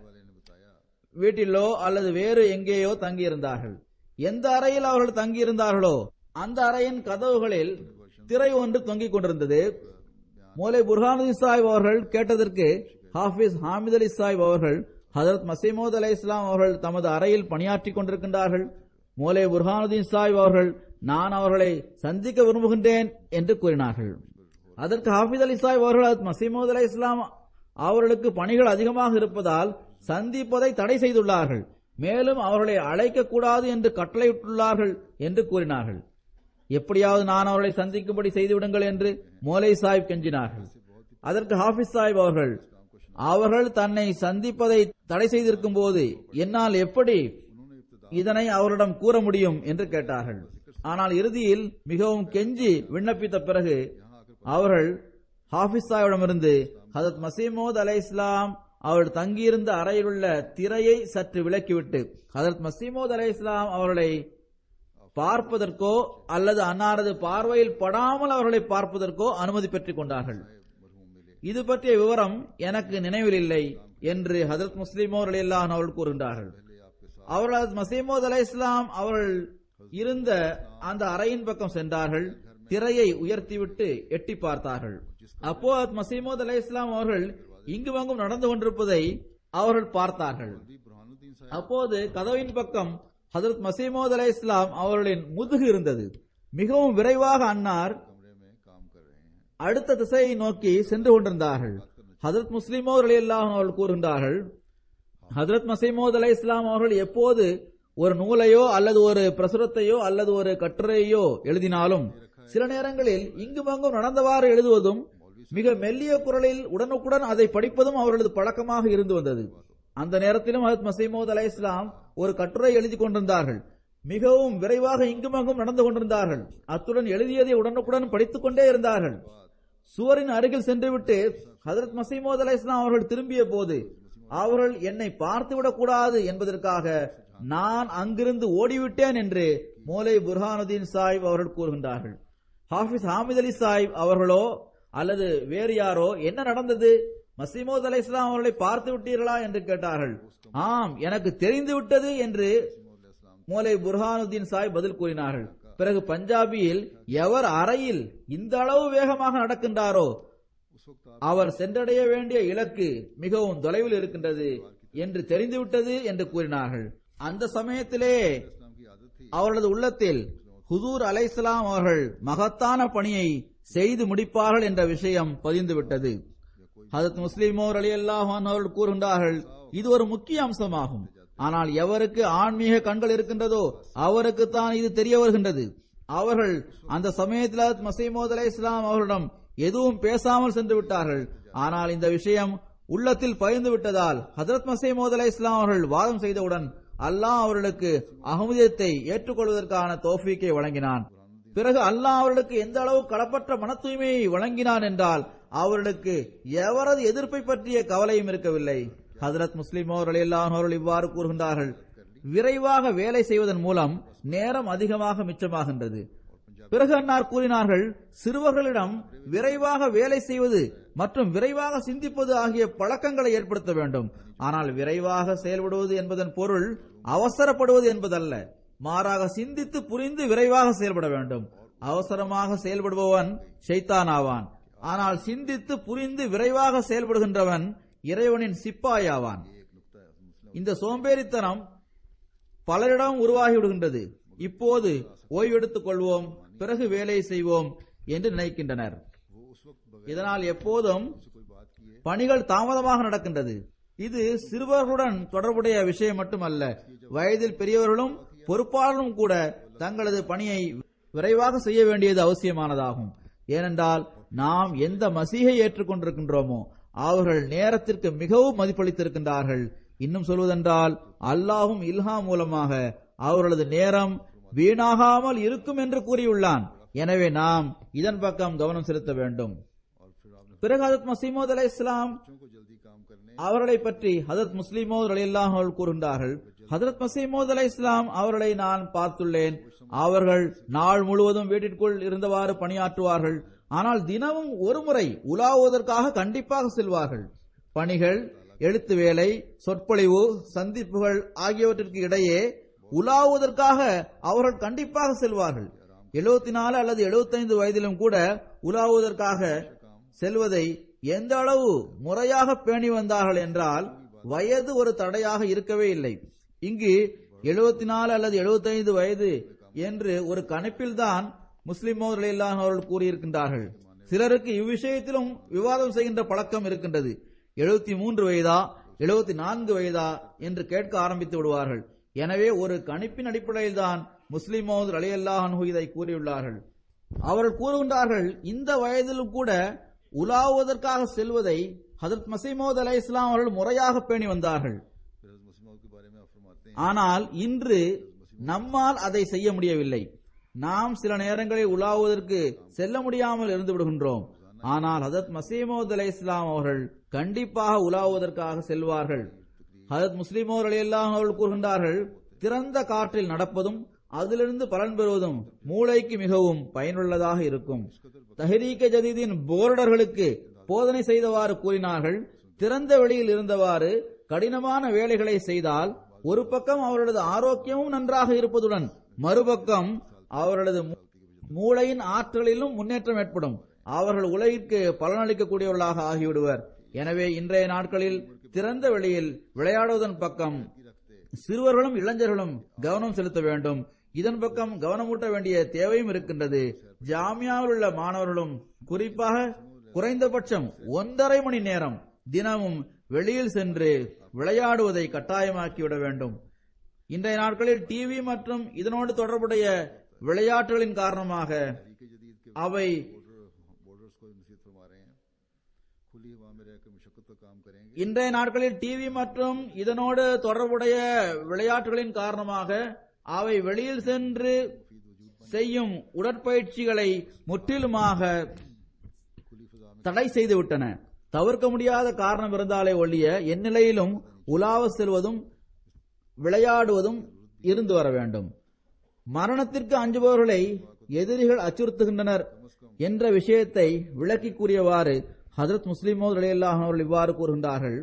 வீட்டிலோ அல்லது வேறு எங்கேயோ தங்கியிருந்தார்கள் எந்த அறையில் அவர்கள் தங்கியிருந்தார்களோ அந்த அறையின் கதவுகளில் திரை ஒன்று தொங்கிக் கொண்டிருந்தது மோலை புர்ஹானுதீன் சாஹிப் அவர்கள் கேட்டதற்கு ஹாஃபிஸ் ஹாமித் அலி சாஹிப் அவர்கள் ஹதரத் மசீமோத் அலை இஸ்லாம் அவர்கள் தமது அறையில் பணியாற்றிக் கொண்டிருக்கின்றார்கள் மோலே புர்ஹானுதீன் சாஹிப் அவர்கள் நான் அவர்களை சந்திக்க விரும்புகின்றேன் என்று கூறினார்கள் அதற்கு ஹாஃபிஸ் அலி சாஹிப் அவர்கள் ஹதரத் மசீமோத் அலை இஸ்லாம் அவர்களுக்கு பணிகள் அதிகமாக இருப்பதால் சந்திப்பதை தடை செய்துள்ளார்கள் மேலும் அவர்களை அழைக்க கூடாது என்று கட்டளையிட்டுள்ளார்கள் என்று கூறினார்கள் எப்படியாவது நான் அவர்களை சந்திக்கும்படி செய்துவிடுங்கள் என்று மோலை சாஹிப் கெஞ்சினார்கள் அதற்கு ஹாஃபிஸ் சாஹிப் அவர்கள் அவர்கள் தன்னை சந்திப்பதை தடை செய்திருக்கும் போது என்னால் எப்படி இதனை அவரிடம் கூற முடியும் என்று கேட்டார்கள் ஆனால் இறுதியில் மிகவும் கெஞ்சி விண்ணப்பித்த பிறகு அவர்கள் ஹாஃபிஸ் சாஹிபிடமிருந்து ஹதரத் மசீமோத் அலை இஸ்லாம் அவள் தங்கியிருந்த அறையில் உள்ள திரையை சற்று விலக்கிவிட்டு ஹதரத் மசீமோத் அலை இஸ்லாம் அவர்களை பார்ப்பதற்கோ அல்லது அன்னாரது பார்வையில் படாமல் அவர்களை பார்ப்பதற்கோ அனுமதி பெற்றுக் கொண்டார்கள் இது பற்றிய விவரம் எனக்கு நினைவில் இல்லை என்று ஹதரத் முஸ்லிமோர் அலியல்லான் அவர்கள் கூறுகின்றார்கள் அவர்கள் ஹதரத் மசீமோத் அலை இஸ்லாம் அவர்கள் இருந்த அந்த அறையின் பக்கம் சென்றார்கள் திரையை உயர்த்திவிட்டு எட்டி பார்த்தார்கள் அப்போ ஹதரத் மசீமோத் அலை இஸ்லாம் அவர்கள் இங்கும் அங்கும் நடந்து கொண்டிருப்பதை அவர்கள் பார்த்தார்கள் அப்போது கதவின் பக்கம் ஹசரத் மசீமோத் அலை இஸ்லாம் அவர்களின் முதுகு இருந்தது மிகவும் விரைவாக அன்னார் அடுத்த திசையை நோக்கி சென்று கொண்டிருந்தார்கள் ஹசரத் முஸ்லிமோ அலி அல்லாஹ் அவர்கள் கூறுகின்றார்கள் ஹசரத் மசீமோத் அலை இஸ்லாம் அவர்கள் எப்போது ஒரு நூலையோ அல்லது ஒரு பிரசுரத்தையோ அல்லது ஒரு கட்டுரையோ எழுதினாலும் சில நேரங்களில் இங்கும் அங்கும் நடந்தவாறு எழுதுவதும் மிக மெல்லிய குரலில் உடனுக்குடன் அதை படிப்பதும் அவர்களது பழக்கமாக இருந்து வந்தது அந்த நேரத்திலும் ஹசரத் மசீமோத் அலை இஸ்லாம் ஒரு கட்டுரை எழுதி கொண்டிருந்தார்கள் மிகவும் விரைவாக இங்கும் அங்கும் நடந்து கொண்டிருந்தார்கள் அத்துடன் எழுதியதை உடனுக்குடன் படித்துக் கொண்டே இருந்தார்கள் சுவரின் அருகில் சென்றுவிட்டு ஹசரத் மசீமோத் அலை இஸ்லாம் அவர்கள் திரும்பிய போது அவர்கள் என்னை பார்த்துவிடக் கூடாது என்பதற்காக நான் அங்கிருந்து ஓடிவிட்டேன் என்று மோலை புர்ஹானுதீன் சாஹிப் அவர்கள் கூறுகின்றார்கள் ஹாஃபிஸ் ஹாமித் அலி சாஹிப் அவர்களோ அல்லது வேறு யாரோ என்ன நடந்தது மசீமோத் அலை இஸ்லாம் அவர்களை பார்த்து விட்டீர்களா என்று கேட்டார்கள் ஆம் எனக்கு தெரிந்து விட்டது என்று மோலை புர்ஹானுதீன் சாஹிப் பதில் கூறினார்கள் பிறகு பஞ்சாபியில் எவர் அறையில் இந்த அளவு வேகமாக நடக்கின்றாரோ அவர் சென்றடைய வேண்டிய இலக்கு மிகவும் தொலைவில் இருக்கின்றது என்று தெரிந்துவிட்டது என்று கூறினார்கள் அந்த சமயத்திலே அவர்களது உள்ளத்தில் ஹுதூர் அலைசலாம் அவர்கள் மகத்தான பணியை செய்து முடிப்பார்கள் என்ற விஷயம் பதிந்துவிட்டது ஹதத் முஸ்லிமோர் அலி அல்லாஹான் அவர்கள் கூறுகின்றார்கள் இது ஒரு முக்கிய அம்சமாகும் ஆனால் எவருக்கு ஆன்மீக கண்கள் இருக்கின்றதோ அவருக்கு தான் இது தெரிய வருகின்றது அவர்கள் அந்த சமயத்தில் ஹதரத் மசீமோத் அலை இஸ்லாம் அவர்களிடம் எதுவும் பேசாமல் சென்று விட்டார்கள் ஆனால் இந்த விஷயம் உள்ளத்தில் பயந்து விட்டதால் ஹதரத் மசீமோத் அலை இஸ்லாம் அவர்கள் வாதம் செய்தவுடன் அல்லாஹ் அவர்களுக்கு அகமதியத்தை ஏற்றுக்கொள்வதற்கான தோஃபீக்கை வழங்கினான் பிறகு அல்லாஹ் அவர்களுக்கு எந்த அளவு களப்பற்ற மன தூய்மையை வழங்கினான் என்றால் அவர்களுக்கு எவரது எதிர்ப்பை பற்றிய கவலையும் இருக்கவில்லை ஹதரத் முஸ்லிமோர் அலியல்லான் அவர்கள் இவ்வாறு கூறுகின்றார்கள் விரைவாக வேலை செய்வதன் மூலம் நேரம் அதிகமாக மிச்சமாகின்றது பிறகு அன்னார் கூறினார்கள் சிறுவர்களிடம் விரைவாக வேலை செய்வது மற்றும் விரைவாக சிந்திப்பது ஆகிய பழக்கங்களை ஏற்படுத்த வேண்டும் ஆனால் விரைவாக செயல்படுவது என்பதன் பொருள் அவசரப்படுவது என்பதல்ல மாறாக சிந்தித்து புரிந்து விரைவாக செயல்பட வேண்டும் அவசரமாக செயல்படுபவன் ஷைத்தான் ஆவான் ஆனால் சிந்தித்து புரிந்து விரைவாக செயல்படுகின்றவன் இறைவனின் சிப்பாயாவான் இந்த சோம்பேறித்தனம் பலரிடம் உருவாகி விடுகின்றது இப்போது ஓய்வெடுத்துக் கொள்வோம் பிறகு வேலை செய்வோம் என்று நினைக்கின்றனர் இதனால் எப்போதும் பணிகள் தாமதமாக நடக்கின்றது இது சிறுவர்களுடன் தொடர்புடைய விஷயம் மட்டுமல்ல வயதில் பெரியவர்களும் பொறுப்பாளரும் கூட தங்களது பணியை விரைவாக செய்ய வேண்டியது அவசியமானதாகும் ஏனென்றால் நாம் எந்த மசீகை ஏற்றுக்கொண்டிருக்கின்றோமோ அவர்கள் நேரத்திற்கு மிகவும் மதிப்பளித்திருக்கின்றார்கள் இன்னும் சொல்வதென்றால் அல்லாஹும் இல்ஹா மூலமாக அவர்களது நேரம் வீணாகாமல் இருக்கும் என்று கூறியுள்ளான் எனவே நாம் இதன் பக்கம் கவனம் செலுத்த வேண்டும் பிறகு ஹதரத் மசீமோத் அலை இஸ்லாம் அவர்களை பற்றி ஹதரத் முஸ்லிமோத் அலி அவர்கள் கூறுகின்றார்கள் ஹதரத் மசீமோத் அலை இஸ்லாம் அவர்களை நான் பார்த்துள்ளேன் அவர்கள் நாள் முழுவதும் வீட்டிற்குள் இருந்தவாறு பணியாற்றுவார்கள் ஆனால் தினமும் ஒரு முறை உலாவுவதற்காக கண்டிப்பாக செல்வார்கள் பணிகள் எழுத்து வேலை சொற்பொழிவு சந்திப்புகள் ஆகியவற்றிற்கு இடையே உலாவுவதற்காக அவர்கள் கண்டிப்பாக செல்வார்கள் எழுபத்தி நாலு அல்லது எழுபத்தைந்து வயதிலும் கூட உலாவுவதற்காக செல்வதை எந்த அளவு முறையாக பேணி வந்தார்கள் என்றால் வயது ஒரு தடையாக இருக்கவே இல்லை இங்கு எழுபத்தி நாலு அல்லது எழுபத்தைந்து வயது என்று ஒரு கணிப்பில்தான் முஸ்லிம் அவர்கள் கூறியிருக்கின்றார்கள் சிலருக்கு இவ்விஷயத்திலும் விவாதம் செய்கின்ற பழக்கம் இருக்கின்றது எழுபத்தி மூன்று வயதா எழுபத்தி நான்கு வயதா என்று கேட்க ஆரம்பித்து விடுவார்கள் எனவே ஒரு கணிப்பின் அடிப்படையில் தான் முஸ்லிம் மோது அலி அல்லாஹ் இதை கூறியுள்ளார்கள் அவர்கள் கூறுகின்றார்கள் இந்த வயதிலும் கூட உலாவுவதற்காக செல்வதை ஹதரத் மசீமோத் அலை இஸ்லாம் அவர்கள் முறையாக பேணி வந்தார்கள் फिर हज़रत मसीह मौद के बारे में आप फरमाते हैं ஆனால் இன்று நம்மால் அதை செய்ய முடியவில்லை நாம் சில நேரங்களில் உலாவுவதற்கு செல்ல முடியாமல் இருந்து விடுகின்றோம் ஆனால் ஹதரத் மசீமோத் அலை இஸ்லாம் அவர்கள் கண்டிப்பாக உலாவுவதற்காக செல்வார்கள் ஹதரத் முஸ்லிமோர் அலி அல்லாஹ் அவர்கள் கூறுகின்றார்கள் திறந்த காற்றில் நடப்பதும் அதிலிருந்து பலன் பெறுவதும் மூளைக்கு மிகவும் பயனுள்ளதாக இருக்கும் தஹரீக ஜதீதின் போர்டர்களுக்கு போதனை செய்தவாறு கூறினார்கள் திறந்த வெளியில் இருந்தவாறு கடினமான வேலைகளை செய்தால் ஒரு பக்கம் அவர்களது ஆரோக்கியமும் நன்றாக இருப்பதுடன் மறுபக்கம் அவர்களது மூ- மூளையின் ஆற்றலிலும் முன்னேற்றம் ஏற்படும் அவர்கள் உலகிற்கு பலனளிக்கக்கூடியவர்களாக ஆகிவிடுவர் எனவே இன்றைய நாட்களில் திறந்த வெளியில் விளையாடுவதன் பக்கம் சிறுவர்களும் இளைஞர்களும் கவனம் செலுத்த வேண்டும் இதன் பக்கம் கவனமூட்ட வேண்டிய தேவையும் இருக்கின்றது ஜாமியாவில் உள்ள மாணவர்களும் குறிப்பாக குறைந்தபட்சம் ஒன்றரை மணி நேரம் தினமும் வெளியில் சென்று விளையாடுவதை கட்டாயமாக்கிவிட வேண்டும் இன்றைய நாட்களில் டிவி மற்றும் இதனோடு தொடர்புடைய விளையாட்டுகளின் காரணமாக तरीके जदीद के அவை बॉर्डर्स को नसीहत फरमा रहे हैं खुली हवा में रहकर मशक्कत का काम करेंगे இன்றைய நாட்களில் டிவி மற்றும் இதனோடு தொடர்புடைய விளையாட்டுகளின் காரணமாக அவை வெளியில் சென்று செய்யும் உடற்பயிற்சிகளை முற்றிலுமாக खुली फिजा में தடை செய்து விட்டன தவிர்க்க முடியாத காரணம் இருந்தாலே ஒழிய எந்நிலையிலும் உலாவ செல்வதும் விளையாடுவதும் இருந்து வர வேண்டும் மரணத்திற்கு அஞ்சுபவர்களை எதிரிகள் அச்சுறுத்துகின்றனர் என்ற விஷயத்தை விளக்கி கூறியவாறு ஹஜரத் முஸ்லிமோ அலியல்லாஹ் அவர்கள் இவ்வாறு கூறுகின்றார்கள்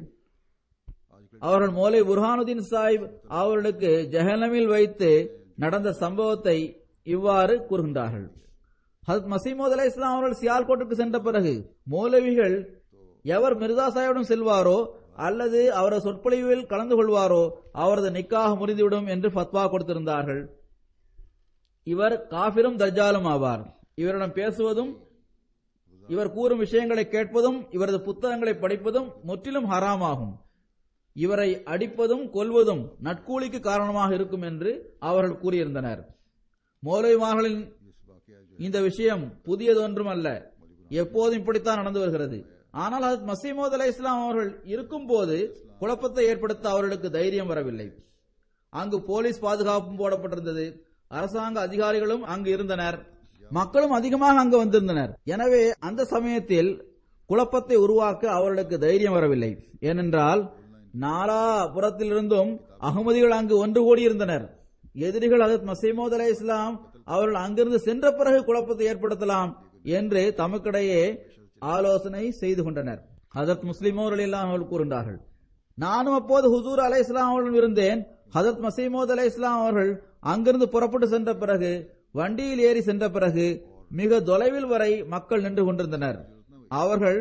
அவர்கள் மோலை புர்ஹானுதீன் சாஹிப் அவர்களுக்கு ஜஹனமில் வைத்து நடந்த சம்பவத்தை இவ்வாறு கூறுகின்றார்கள் ஹசத் மசீமோத் அலை இஸ்லாம் அவர்கள் சியால்கோட்டுக்கு சென்ற பிறகு மௌலவிகள் எவர் மிர்சா சாஹிபிடம் செல்வாரோ அல்லது அவரது சொற்பொழிவில் கலந்து கொள்வாரோ அவரது நிக்காக முறிந்துவிடும் என்று ஃபத்வா கொடுத்திருந்தார்கள் இவர் காபிரும் தஜ்ஜாலும் ஆவார் இவரிடம் பேசுவதும் இவர் கூறும் விஷயங்களை கேட்பதும் இவரது புத்தகங்களை படிப்பதும் முற்றிலும் ஹராமாகும் இவரை அடிப்பதும் கொல்வதும் நட்கூலிக்கு காரணமாக இருக்கும் என்று அவர்கள் கூறியிருந்தனர் மௌலவிமார்களின் இந்த விஷயம் புதியதொன்றும் அல்ல எப்போதும் இப்படித்தான் நடந்து வருகிறது ஆனால் அது மசீமோத் அலை இஸ்லாம் அவர்கள் இருக்கும் போது குழப்பத்தை ஏற்படுத்த அவர்களுக்கு தைரியம் வரவில்லை அங்கு போலீஸ் பாதுகாப்பும் போடப்பட்டிருந்தது அரசாங்க அதிகாரிகளும் அங்கு இருந்தனர் மக்களும் அதிகமாக அங்கு வந்திருந்தனர் எனவே அந்த சமயத்தில் குழப்பத்தை உருவாக்க அவர்களுக்கு தைரியம் வரவில்லை ஏனென்றால் நாலா புறத்திலிருந்தும் அகமதிகள் அங்கு ஒன்று கூடியிருந்தனர் எதிரிகள் ஹதரத் மசீமோத் அலை இஸ்லாம் அவர்கள் அங்கிருந்து சென்ற பிறகு குழப்பத்தை ஏற்படுத்தலாம் என்று தமக்கிடையே ஆலோசனை செய்து கொண்டனர் ஹதரத் முஸ்லிமோர் அலி அவர்கள் கூறுகின்றார்கள் நானும் அப்போது ஹுசூர் அலை இஸ்லாம் அவர்களும் இருந்தேன் ஹதரத் மசீமோத் அலை இஸ்லாம் அவர்கள் அங்கிருந்து புறப்பட்டு சென்ற பிறகு வண்டியில் ஏறி சென்ற பிறகு மிக தொலைவில் வரை மக்கள் நின்று கொண்டிருந்தனர் அவர்கள்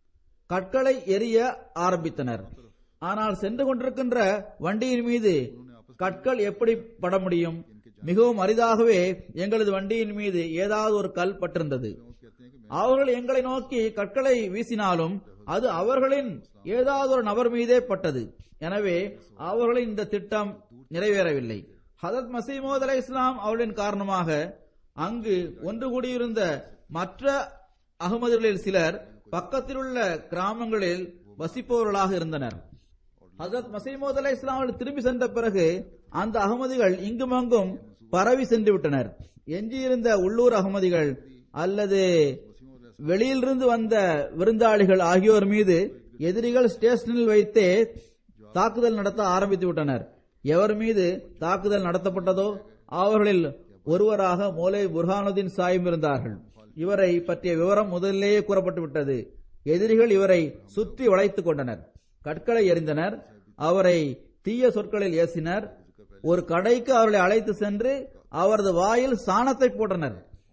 கற்களை எரிய ஆரம்பித்தனர் ஆனால் சென்று கொண்டிருக்கின்ற வண்டியின் மீது கற்கள் எப்படி பட முடியும் மிகவும் அரிதாகவே எங்களது வண்டியின் மீது ஏதாவது ஒரு கல் பட்டிருந்தது அவர்கள் எங்களை நோக்கி கற்களை வீசினாலும் அது அவர்களின் ஏதாவது ஒரு நபர் மீதே பட்டது எனவே அவர்களின் இந்த திட்டம் நிறைவேறவில்லை ஹதரத் மசீமோத் அலை இஸ்லாம் அவர்களின் காரணமாக அங்கு ஒன்று கூடியிருந்த மற்ற அகமதுகளில் சிலர் பக்கத்தில் உள்ள கிராமங்களில் வசிப்பவர்களாக இருந்தனர் ஹசரத் மசீமோத் அலை இஸ்லாம் அவர்கள் திரும்பி சென்ற பிறகு அந்த அகமதிகள் இங்கும் அங்கும் பரவி சென்று விட்டனர் எஞ்சியிருந்த உள்ளூர் அகமதிகள் அல்லது வெளியிலிருந்து வந்த விருந்தாளிகள் ஆகியோர் மீது எதிரிகள் ஸ்டேஷனில் வைத்தே தாக்குதல் நடத்த ஆரம்பித்து விட்டனர் எவர் மீது தாக்குதல் நடத்தப்பட்டதோ அவர்களில் ஒருவராக மோலை புர்ஹானுதீன் சாயும் இருந்தார்கள் இவரை பற்றிய விவரம் முதலிலேயே கூறப்பட்டு விட்டது எதிரிகள் இவரை சுற்றி வளைத்துக் கொண்டனர் கற்களை எறிந்தனர் அவரை தீய சொற்களில் ஏசினர் ஒரு கடைக்கு அவர்களை அழைத்து சென்று அவரது வாயில் சாணத்தை போட்டனர்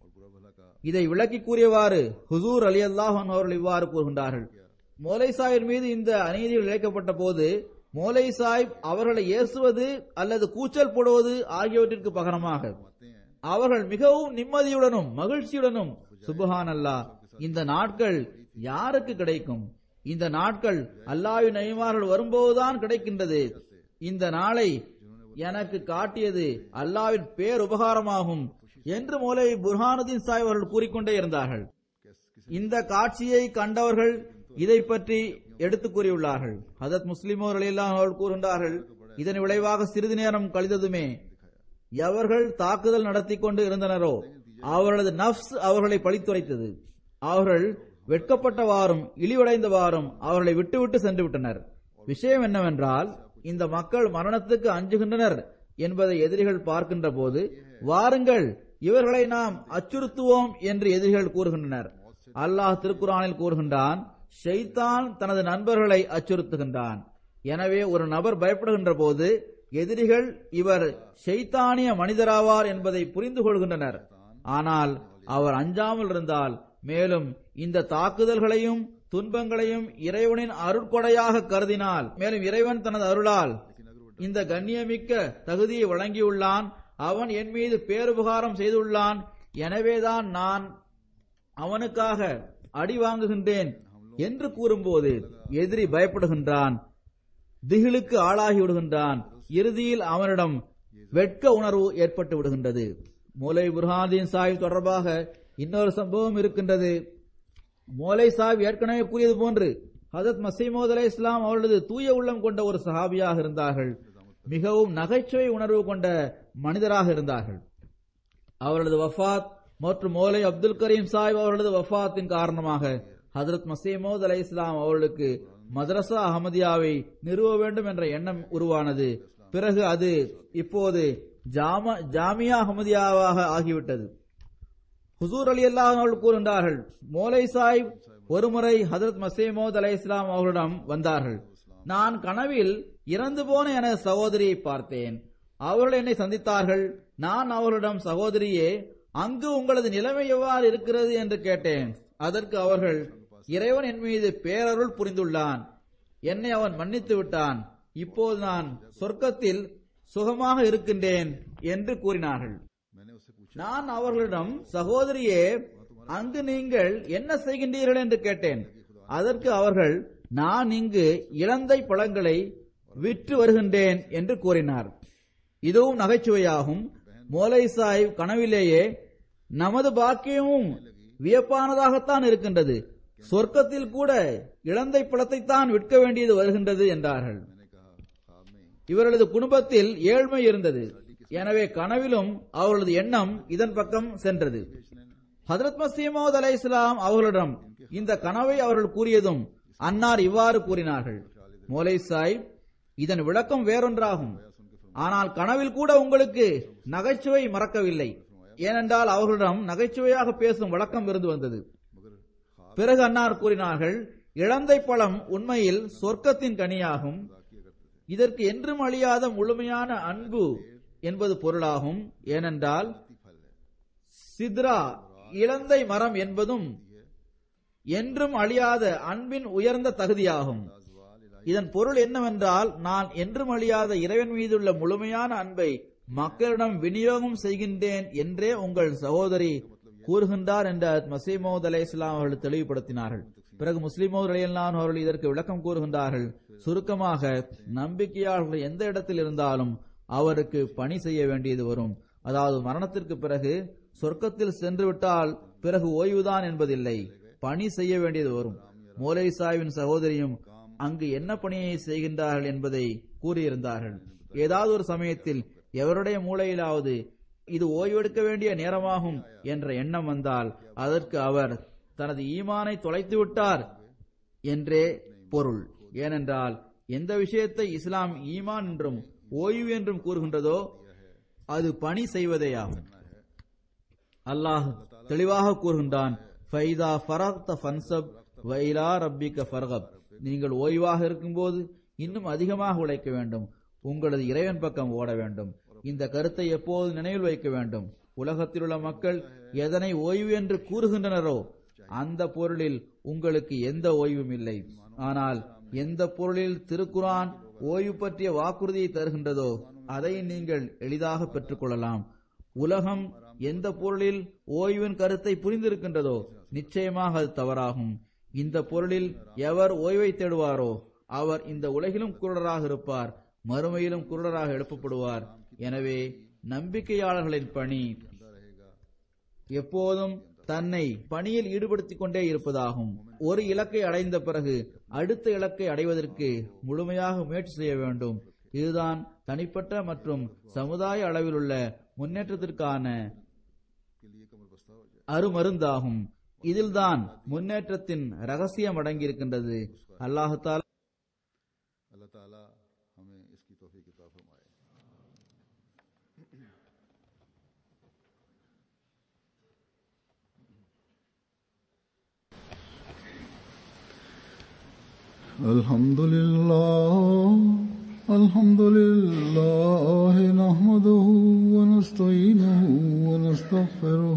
இதை விளக்கி கூறியவாறு ஹுசூர் அலி அல்லாஹ் அவர்கள் இவ்வாறு கூறுகின்றார்கள் மோலை சாஹிப் மீது இந்த அநீதிகள் இழைக்கப்பட்ட போது மோலை சாஹிப் அவர்களை ஏசுவது அல்லது கூச்சல் போடுவது ஆகியவற்றிற்கு பகரமாக அவர்கள் மிகவும் நிம்மதியுடனும் மகிழ்ச்சியுடனும் சுபஹான் அல்லாஹ் இந்த நாட்கள் யாருக்கு கிடைக்கும் இந்த நாட்கள் அல்லாவின் நெய்மார்கள் வரும்போதுதான் கிடைக்கின்றது இந்த நாளை எனக்கு காட்டியது அல்லாவின் பேருபகாரமாகும் என்று மௌலை புர்ஹானுதீன் சாஹிப் அவர்கள் கூறிக்கொண்டே இருந்தார்கள் இந்த காட்சியை கண்டவர்கள் இதை பற்றி எடுத்து கூறியுள்ளார்கள் ஹதத் முஸ்லிமோர்கள் எல்லாம் அவர்கள் கூறுகின்றார்கள் இதன் விளைவாக சிறிது நேரம் கழிந்ததுமே எவர்கள் தாக்குதல் நடத்தி கொண்டு இருந்தனரோ அவர்களது நப்ஸ் அவர்களை பழித்துரைத்தது அவர்கள் வெட்கப்பட்டவாறும் இழிவடைந்தவாறும் அவர்களை விட்டுவிட்டு சென்று விட்டனர் விஷயம் என்னவென்றால் இந்த மக்கள் மரணத்துக்கு அஞ்சுகின்றனர் என்பதை எதிரிகள் பார்க்கின்ற போது வாருங்கள் இவர்களை நாம் அச்சுறுத்துவோம் என்று எதிரிகள் கூறுகின்றனர் அல்லாஹ் திருக்குறானில் கூறுகின்றான் ஷைத்தான் தனது நண்பர்களை அச்சுறுத்துகின்றான் எனவே ஒரு நபர் பயப்படுகின்ற போது எதிரிகள் இவர் ஷைத்தானிய மனிதராவார் என்பதை புரிந்து கொள்கின்றனர் ஆனால் அவர் அஞ்சாமல் இருந்தால் மேலும் இந்த தாக்குதல்களையும் துன்பங்களையும் இறைவனின் அருட்கொடையாக கருதினால் மேலும் இறைவன் தனது அருளால் இந்த கண்ணியமிக்க தகுதியை வழங்கியுள்ளான் அவன் என் மீது பேருபகாரம் செய்துள்ளான் எனவேதான் நான் அவனுக்காக அடி வாங்குகின்றேன் என்று கூறும்போது எதிரி பயப்படுகின்றான் திகிலுக்கு ஆளாகி விடுகின்றான் இறுதியில் அவனிடம் வெட்க உணர்வு ஏற்பட்டு விடுகின்றது மூலை புர்ஹாதீன் சாஹிப் தொடர்பாக இன்னொரு சம்பவம் இருக்கின்றது மோலை சாஹிப் ஏற்கனவே கூறியது போன்று ஹதத் மசீமோத் அலை இஸ்லாம் அவர்களது தூய உள்ளம் கொண்ட ஒரு சஹாபியாக இருந்தார்கள் மிகவும் நகைச்சுவை உணர்வு கொண்ட மனிதராக இருந்தார்கள் அவர்களது வஃபாத் மற்றும் மோலை அப்துல் கரீம் சாஹிப் அவர்களது வஃபாத்தின் காரணமாக ஹதரத் மசீமோத் அலை இஸ்லாம் அவர்களுக்கு மதரசா அகமதியாவை நிறுவ வேண்டும் என்ற எண்ணம் உருவானது பிறகு அது இப்போது ஜாம ஜாமியா அகமதியாவாக ஆகிவிட்டது ஹுசூர் அலி அல்லாஹ் அவர்கள் கூறுகின்றார்கள் மோலை சாஹிப் ஒருமுறை ஹதரத் மசீமோத் அலை இஸ்லாம் அவர்களிடம் வந்தார்கள் நான் கனவில் இறந்து போன எனது சகோதரியை பார்த்தேன் அவர்கள் என்னை சந்தித்தார்கள் நான் அவர்களிடம் சகோதரியே அங்கு உங்களது நிலைமை எவ்வாறு இருக்கிறது என்று கேட்டேன் அதற்கு அவர்கள் இறைவன் என் மீது பேரருள் புரிந்துள்ளான் என்னை அவன் மன்னித்து விட்டான் இப்போது நான் சொர்க்கத்தில் சுகமாக இருக்கின்றேன் என்று கூறினார்கள் मैंने उससे पूछा நான் அவர்களிடம் சகோதரியே அங்கு நீங்கள் என்ன செய்கின்றீர்கள் என்று கேட்டேன் அதற்கு அவர்கள் நான் இங்கு இலந்தை பழங்களை விற்று வருகின்றேன் என்று கூறினார் இதுவும் நகைச்சுவையாகும் மோலை சாஹிப் கனவிலேயே நமது பாக்கியமும் வியப்பானதாகத்தான் இருக்கின்றது சொர்க்கத்தில் கூட இலந்தை பழத்தைத்தான் விற்க வேண்டியது வருகின்றது என்றார்கள் मैंने कहा ख्वाब में இவர்களது குடும்பத்தில் ஏழ்மை இருந்தது எனவே கனவிலும் அவர்களது எண்ணம் இதன் பக்கம் சென்றது ஹதரத் மசீமோத் அலை இஸ்லாம் அவர்களிடம் இந்த கனவை அவர்கள் கூறியதும் அன்னார் இவ்வாறு கூறினார்கள் மோலை சாஹிப் இதன் விளக்கம் வேறொன்றாகும் ஆனால் கனவில் கூட உங்களுக்கு நகைச்சுவை மறக்கவில்லை ஏனென்றால் அவர்களிடம் நகைச்சுவையாக பேசும் வழக்கம் இருந்து வந்தது பிறகு அன்னார் கூறினார்கள் இளந்தை பழம் உண்மையில் சொர்க்கத்தின் கனியாகும் இதற்கு என்றும் அழியாத முழுமையான அன்பு என்பது பொருளாகும் ஏனென்றால் சித்ரா இளந்தை மரம் என்பதும் என்றும் அழியாத அன்பின் உயர்ந்த தகுதியாகும் இதன் பொருள் என்னவென்றால் நான் என்றும் அழியாத இறைவன் மீதுள்ள முழுமையான அன்பை மக்களிடம் விநியோகம் செய்கின்றேன் என்றே உங்கள் சகோதரி கூறுகின்றார் என்ற மசீமோத் அலை இஸ்லாம் அவர்கள் தெளிவுபடுத்தினார்கள் பிறகு முஸ்லிமோத் அலையல்லான் அவர்கள் இதற்கு விளக்கம் கூறுகின்றார்கள் சுருக்கமாக நம்பிக்கையாளர்கள் எந்த இடத்தில் இருந்தாலும் அவருக்கு பணி செய்ய வேண்டியது வரும் அதாவது மரணத்திற்கு பிறகு சொர்க்கத்தில் சென்று விட்டால் பிறகு ஓய்வுதான் என்பதில்லை பணி செய்ய வேண்டியது வரும் மோலை சாஹிபின் சகோதரியும் அங்கு என்ன பணியை செய்கின்றார்கள் என்பதை கூறியிருந்தார்கள் ஏதாவது ஒரு சமயத்தில் எவருடைய மூளையிலாவது இது ஓய்வெடுக்க வேண்டிய நேரமாகும் என்ற எண்ணம் வந்தால் அதற்கு அவர் தனது ஈமானை தொலைத்து விட்டார் என்றே பொருள் ஏனென்றால் எந்த விஷயத்தை இஸ்லாம் ஈமான் என்றும் ஓய்வு என்றும் கூறுகின்றதோ அது பணி செய்வதேயாகும் அல்லாஹ் தெளிவாக கூறுகின்றான் ஃபைதா ஃபரக்த ஃபன்சப் வைலா ரப்பிக்க ஃபர்கப் நீங்கள் ஓய்வாக இருக்கும்போது இன்னும் அதிகமாக உழைக்க வேண்டும் உங்களது இறைவன் பக்கம் ஓட வேண்டும் இந்த கருத்தை எப்போது நினைவில் வைக்க வேண்டும் உலகத்திலுள்ள மக்கள் எதனை ஓய்வு என்று கூறுகின்றனரோ அந்த பொருளில் உங்களுக்கு எந்த ஓய்வும் இல்லை ஆனால் எந்த பொருளில் திருக்குரான் ஓய்வு பற்றிய வாக்குறுதியை தருகின்றதோ அதை நீங்கள் எளிதாக பெற்றுக் கொள்ளலாம் உலகம் எந்த பொருளில் ஓய்வின் கருத்தை புரிந்திருக்கின்றதோ நிச்சயமாக அது தவறாகும் இந்த பொருளில் எவர் ஓய்வை தேடுவாரோ அவர் இந்த உலகிலும் குருடராக இருப்பார் மறுமையிலும் குருடராக எழுப்பப்படுவார் எனவே நம்பிக்கையாளர்களின் பணி எப்போதும் தன்னை பணியில் ஈடுபடுத்திக் கொண்டே இருப்பதாகும் ஒரு இலக்கை அடைந்த பிறகு அடுத்த இலக்கை அடைவதற்கு முழுமையாக முயற்சி செய்ய வேண்டும் இதுதான் தனிப்பட்ட மற்றும் சமுதாய அளவில் உள்ள முன்னேற்றத்திற்கான के लिए कमर बस्ता हो जाए அருமருந்தாகும் இதில்தான் முன்னேற்றத்தின் ரகசியம் அடங்கியிருக்கின்றது அல்லாஹு தாலா अल्लाह ताला हमें इसकी तौफीक अता फरमाए الحمد لله الحمد لله نحمده ونستعينه ونستغفره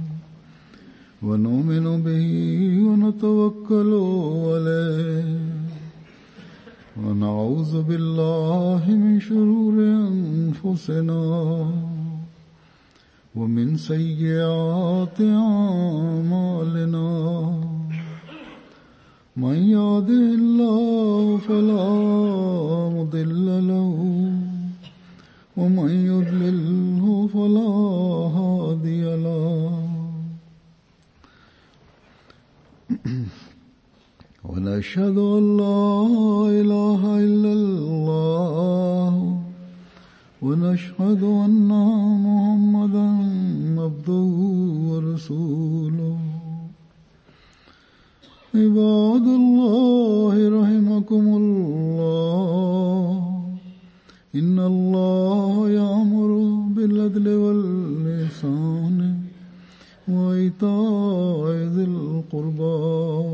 ونؤمن به ونتوكل عليه ونعوذ بالله من شرور أنفسنا ومن سيئات أعمالنا من يهده الله فلا مضل له ومن يضلله فلا هادي له ونشهد أن لا إله إلا الله ونشهد أن محمدا عبده ورسوله عباد الله رحمكم الله إن الله يأمر بالعدل والإحسان وإيتاء ذي القربى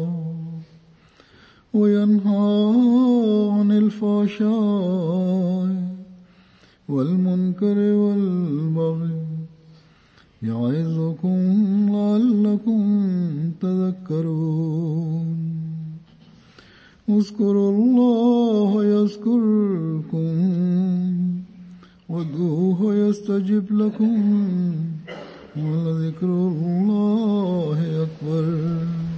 وينهى عن الفحشاء والمنكر والبغي يعظكم لعلكم تذكرون اذكروا الله يذكركم وادعوه يستجب لكم ولذكر الله أكبر